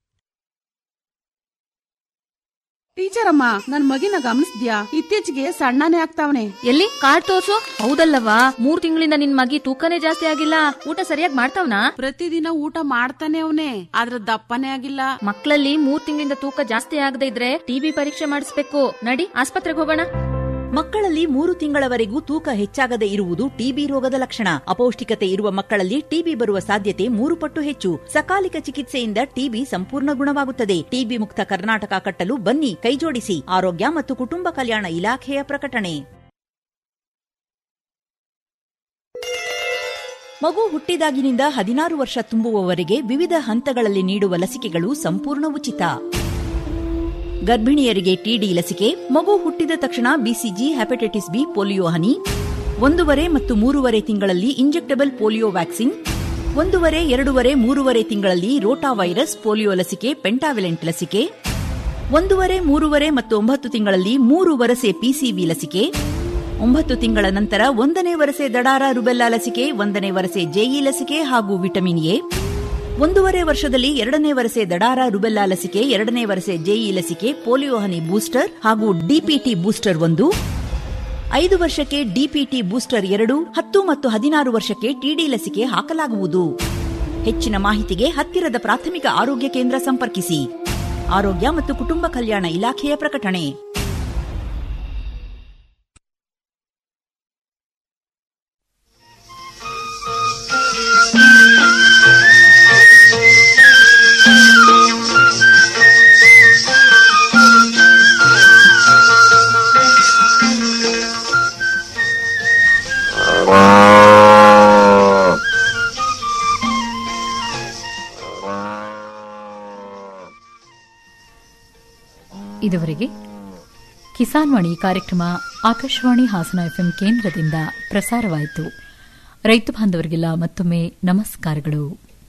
ಟೀಚರ್ ಅಮ್ಮ ನನ್ ಮಗಿನ ಗಮನಿಸ್ದ್ಯಾ ಇತ್ತೀಚೆಗೆ ಸಣ್ಣನೇ ಆಗ್ತಾವನೆ ಎಲ್ಲಿ ಕಾರ್ಡ್ ತೋರ್ಸು ಹೌದಲ್ಲವಾ ಮೂರ್ ತಿಂಗಳಿಂದ ನಿನ್ ಮಗಿ ತೂಕನೇ ಜಾಸ್ತಿ ಆಗಿಲ್ಲ ಊಟ ಸರಿಯಾಗಿ ಮಾಡ್ತಾವ್ನಾ ಪ್ರತಿದಿನ ಊಟ ಮಾಡ್ತಾನೆ ಅವನೇ ಆದ್ರ ದಪ್ಪನೇ ಆಗಿಲ್ಲ ಮಕ್ಕಳಲ್ಲಿ ಮೂರ್ ತಿಂಗಳಿಂದ ತೂಕ ಜಾಸ್ತಿ ಆಗದೆ ಇದ್ರೆ ಟಿಬಿ ಪರೀಕ್ಷೆ ಮಾಡಿಸ್ಬೇಕು ನಡಿ ಆಸ್ಪತ್ರೆಗೆ ಹೋಗೋಣ ಮಕ್ಕಳಲ್ಲಿ ಮೂರು ತಿಂಗಳವರೆಗೂ ತೂಕ ಹೆಚ್ಚಾಗದೆ ಇರುವುದು ಟಿಬಿ ರೋಗದ ಲಕ್ಷಣ ಅಪೌಷ್ಟಿಕತೆ ಇರುವ ಮಕ್ಕಳಲ್ಲಿ ಟಿಬಿ ಬರುವ ಸಾಧ್ಯತೆ ಮೂರು ಪಟ್ಟು ಹೆಚ್ಚು ಸಕಾಲಿಕ ಚಿಕಿತ್ಸೆಯಿಂದ ಟಿಬಿ ಸಂಪೂರ್ಣ ಗುಣವಾಗುತ್ತದೆ ಟಿಬಿ ಮುಕ್ತ ಕರ್ನಾಟಕ ಕಟ್ಟಲು ಬನ್ನಿ ಕೈಜೋಡಿಸಿ ಆರೋಗ್ಯ ಮತ್ತು ಕುಟುಂಬ ಕಲ್ಯಾಣ ಇಲಾಖೆಯ ಪ್ರಕಟಣೆ ಮಗು ಹುಟ್ಟಿದಾಗಿನಿಂದ ಹದಿನಾರು ವರ್ಷ ತುಂಬುವವರೆಗೆ ವಿವಿಧ ಹಂತಗಳಲ್ಲಿ ನೀಡುವ ಲಸಿಕೆಗಳು ಸಂಪೂರ್ಣ ಉಚಿತ ಗರ್ಭಿಣಿಯರಿಗೆ ಟಿಡಿ ಲಸಿಕೆ ಮಗು ಹುಟ್ಟಿದ ತಕ್ಷಣ ಬಿಸಿಜಿ ಹೆಪಟೈಟಿಸ್ ಬಿ ಪೋಲಿಯೋ ಹನಿ ಒಂದೂವರೆ ಮತ್ತು ಮೂರುವರೆ ತಿಂಗಳಲ್ಲಿ ಇಂಜೆಕ್ಟಬಲ್ ಪೋಲಿಯೋ ವ್ಯಾಕ್ಸಿನ್ ಒಂದೂವರೆ ಎರಡೂವರೆ ಮೂರುವರೆ ತಿಂಗಳಲ್ಲಿ ರೋಟಾ ವೈರಸ್ ಪೋಲಿಯೋ ಲಸಿಕೆ ಪೆಂಟಾವಿಲೆಂಟ್ ಲಸಿಕೆ ಒಂದೂವರೆ ಮೂರುವರೆ ಮತ್ತು ಒಂಬತ್ತು ತಿಂಗಳಲ್ಲಿ ಮೂರು ವರಸೆ ಪಿಸಿವಿ ಲಸಿಕೆ ಒಂಬತ್ತು ತಿಂಗಳ ನಂತರ ಒಂದನೇ ವರಸೆ ದಡಾರ ರುಬೆಲ್ಲಾ ಲಸಿಕೆ ಒಂದನೇ ವರಸೆ ಜೆಇ ಲಸಿಕೆ ಹಾಗೂ ವಿಟಮಿನ್ ಎ ಒಂದೂವರೆ ವರ್ಷದಲ್ಲಿ ಎರಡನೇ ವರಸೆ ದಡಾರ ರುಬೆಲ್ಲಾ ಲಸಿಕೆ ಎರಡನೇ ವರಸೆ ಜೆಇ ಲಸಿಕೆ ಪೋಲಿಯೋ ಹನಿ ಬೂಸ್ಟರ್ ಹಾಗೂ ಡಿಪಿಟಿ ಬೂಸ್ಟರ್ ಒಂದು ಐದು ವರ್ಷಕ್ಕೆ ಡಿಪಿಟಿ ಬೂಸ್ಟರ್ ಎರಡು ಹತ್ತು ಮತ್ತು ಹದಿನಾರು ವರ್ಷಕ್ಕೆ ಟಿಡಿ ಲಸಿಕೆ ಹಾಕಲಾಗುವುದು ಹೆಚ್ಚಿನ ಮಾಹಿತಿಗೆ ಹತ್ತಿರದ ಪ್ರಾಥಮಿಕ ಆರೋಗ್ಯ ಕೇಂದ್ರ ಸಂಪರ್ಕಿಸಿ ಆರೋಗ್ಯ ಮತ್ತು ಕುಟುಂಬ ಕಲ್ಯಾಣ ಇಲಾಖೆಯ ಪ್ರಕಟಣೆ ಇದುವರೆಗೆ ಕಿಸಾನ್ ವಾಣಿ ಕಾರ್ಯಕ್ರಮ ಆಕಾಶವಾಣಿ ಹಾಸನ ಎಫ್ಎಂ ಕೇಂದ್ರದಿಂದ ಪ್ರಸಾರವಾಯಿತು ರೈತ ಬಾಂಧವರಿಗೆಲ್ಲ ಮತ್ತೊಮ್ಮೆ ನಮಸ್ಕಾರಗಳು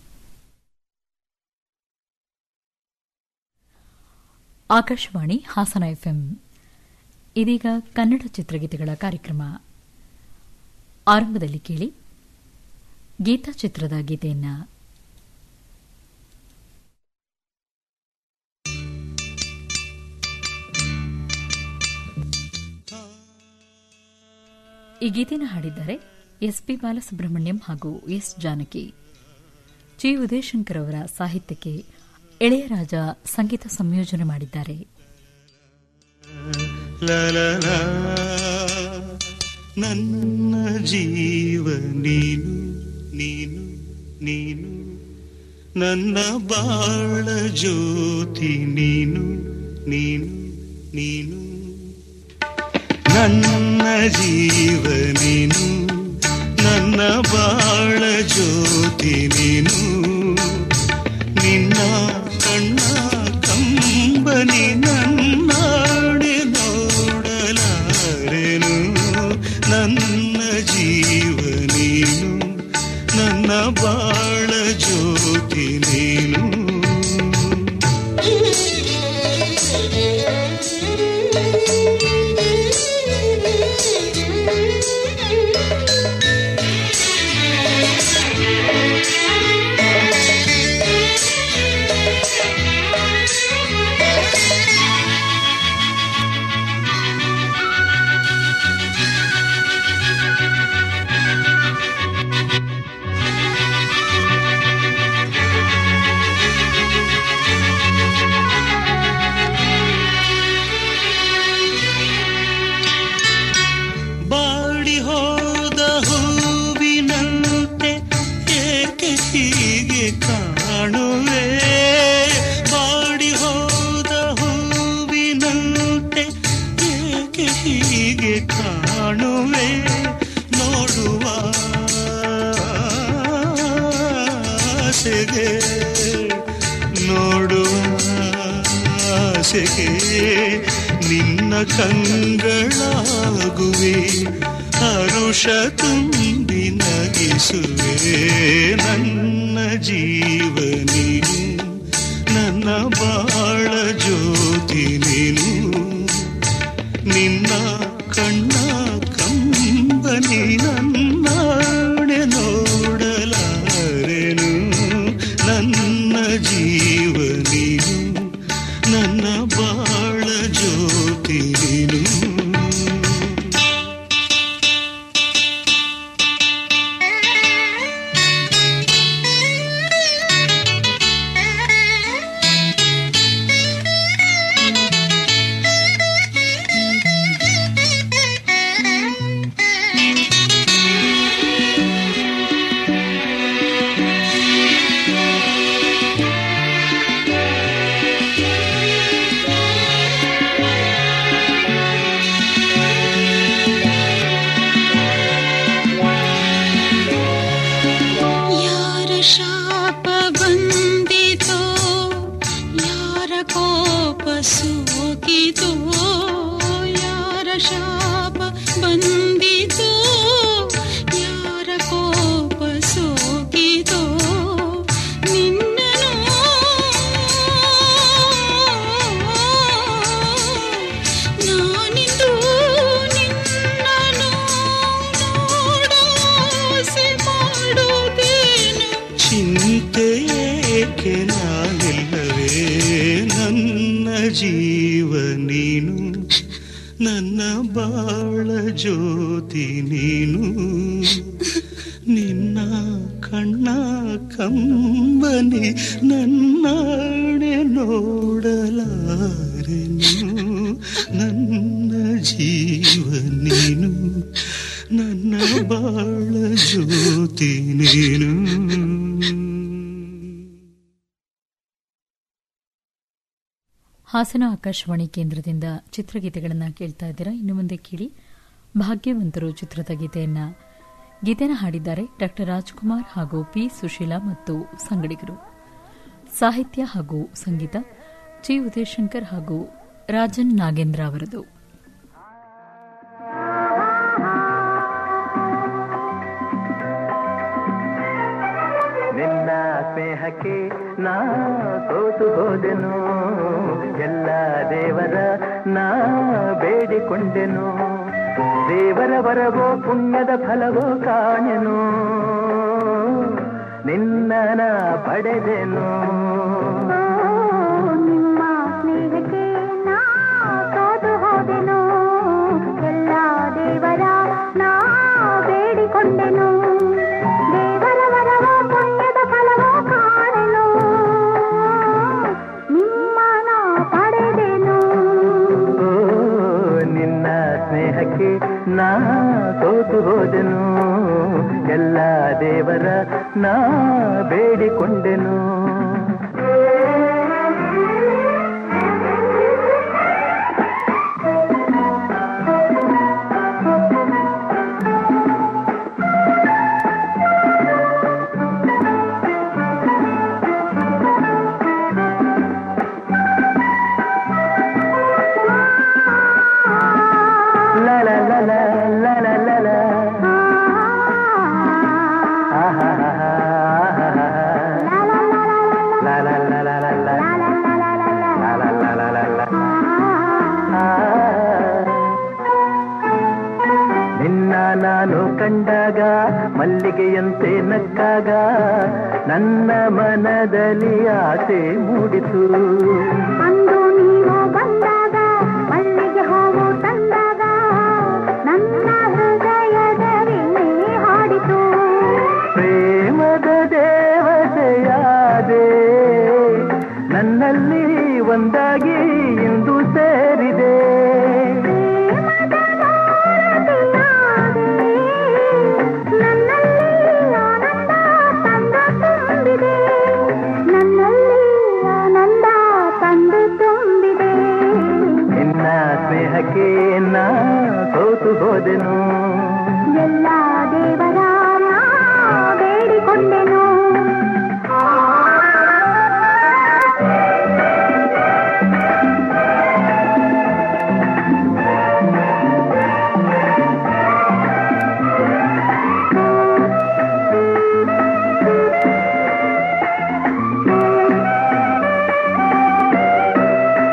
ಆಕಾಶವಾಣಿ ಹಾಸನ ಎಫ್ಎಂ ಇದೀಗ ಕನ್ನಡ ಚಿತ್ರಗೀತೆಗಳ ಕಾರ್ಯಕ್ರಮ ಆರಂಭದಲ್ಲಿ ಕೇಳಿ ಗೀತಾ ಚಿತ್ರದ ಗೀತೆಯನ್ನ ಈ ಗೀತೆನ ಹಾಡಿದ್ದಾರೆ ಎಸ್ ಪಿ ಬಾಲಸುಬ್ರಹ್ಮಣ್ಯಂ ಹಾಗೂ ಎಸ್ ಜಾನಕಿ ಜಿ ಉದಯಶಂಕರ್ ಅವರ ಸಾಹಿತ್ಯಕ್ಕೆ ಎಳೆಯರಾಜ ಸಂಗೀತ ಸಂಯೋಜನೆ ಮಾಡಿದ್ದಾರೆ ನನ್ನ ಜೀವ ನೀನು ನೀನು ನೀನು ನನ್ನ ಬಾಳ ಜ್ಯೋತಿ ನೀನು ನೀನು ನೀನು ನನ್ನ ಜೀವ ನೀನು ನನ್ನ ಬಾಳ ಜ್ಯೋತಿ ನೀನು ನಿನ್ನ ಕಣ್ಣ ಕಂಬನಿ ನನ್ನಾಡೆ ನೋಡಲಾರೆನು ನನ್ನ ಜೀವ ನೀನು ನನ್ನ ಬಾಳ ಜ್ಯೋತಿ ನೀನು ಬಾಡಿ ಹೋದ ಹೂವಿನಂತೆ ಏಕೆ ಹೀಗೆ ಕಾಣುವೆ ಬಾಡಿ ಹೋದ ಹೂವಿನಂತೆ ಏಕೆ ಹೀಗೆ ಕಾಣುವೆ ನೋಡುವ ಆಸೆಗೆ ನೋಡುವ ಆಸೆಗೆ ನಿನ್ನ ಕಂಗಳಾಗುವೆ ಹರುಷ ತುಂಬಿ ನಗಿಸುವೆ ನನ್ನ ಜೀವ ನೀನು ನನ್ನ ಬಾಳ ಜ್ಯೋತಿ ನೀನು ನಿನ್ನ ಕಣ್ಣ ಕಂಬನಿ ನನ್ನಾಣೆ ನೋಡಲಾರೆನು ನನ್ನ ಜೀವ ನೀನು ನನ್ನ ಬಾಳ ಜ್ಯೋತಿ ನೀನು ನನ್ನ ಬಾಳ ಜ್ಯೋತಿ ನೀನು ನಿನ್ನ ಕಣ್ಣ ಕಂಬನಿ ನನ್ನಾಣೆ ನೋಡಲಾರೆನು ನನ್ನ ಜೀವ ನೀನು ನನ್ನ ಬಾಳ ಜ್ಯೋತಿ ನೀನು ಹಾಸನ ಆಕಾಶವಾಣಿ ಕೇಂದ್ರದಿಂದ ಚಿತ್ರಗೀತೆಗಳನ್ನು ಕೇಳ್ತಾ ಇದ್ದೀರಾ ಇನ್ನು ಮುಂದೆ ಕೇಳಿ ಭಾಗ್ಯವಂತರು ಚಿತ್ರದ ಗೀತೆಯನ್ನ ಗೀತೆನ ಹಾಡಿದ್ದಾರೆ ಡಾ ರಾಜ್ಕುಮಾರ್ ಹಾಗೂ ಪಿ ಸುಶೀಲಾ ಮತ್ತು ಸಂಗಡಿಗರು ಸಾಹಿತ್ಯ ಹಾಗೂ ಸಂಗೀತ ಜಿ ಉದಯಶಂಕರ್ ಹಾಗೂ ರಾಜನ್ ನಾಗೇಂದ್ರ ಅವರದು ನಿನ್ನ ಸ್ನೇಹಕ್ಕೆ ನಾ ಸೋತು ಹೋದೆನು ಎಲ್ಲ ದೇವರ ನಾ ಬೇಡಿಕೊಂಡೆನು ದೇವರ ವರವೋ ಪುಣ್ಯದ ಫಲವೋ ಕಾಣೆನು ನಿನ್ನ ನಾ ಪಡೆದೆನು ನಿಮ್ಮ ಸ್ನೇಹಕ್ಕೆ ನಾ ಸೋತು ಹೋದೆನು ಎಲ್ಲ ದೇವರ ನಾ ಬೇಡಿಕೊಂಡೆನು ದೇವರ ವರವ ಪುಣ್ಯದ ಫಲವ ಕಾಣೆನು ನಿಮ್ಮ ನಾ ಪಡೆದೆನು ಓ, ನಿನ್ನ ಸ್ನೇಹಕ್ಕೆ ನಾ ಸೋತು ಹೋದೆನು ಎಲ್ಲ ದೇವರ ನಾ ಬೇಡಿಕೊಂಡೆನು ಲ ಲ ಲ ಲ ಲ ಲ ಲ ಲ. ಆಹಾಹಾಹಾ, ಆಹಾಹಾಹಾ. ಲ ಲ ಲ ಲ ಲ ಲ. ಲ ಲ ಲ ಲ ಲ ಲ. ಆ. ನಿನ್ನ ನಾನು ಕಂಡಾಗ ಮಲ್ಲಿಗೆಯಂತೆ ನಕ್ಕಾಗ ನನ್ನ ಮನದಲ್ಲಿ ಆಸೆ ಮೂಡಿತು ಅಂದು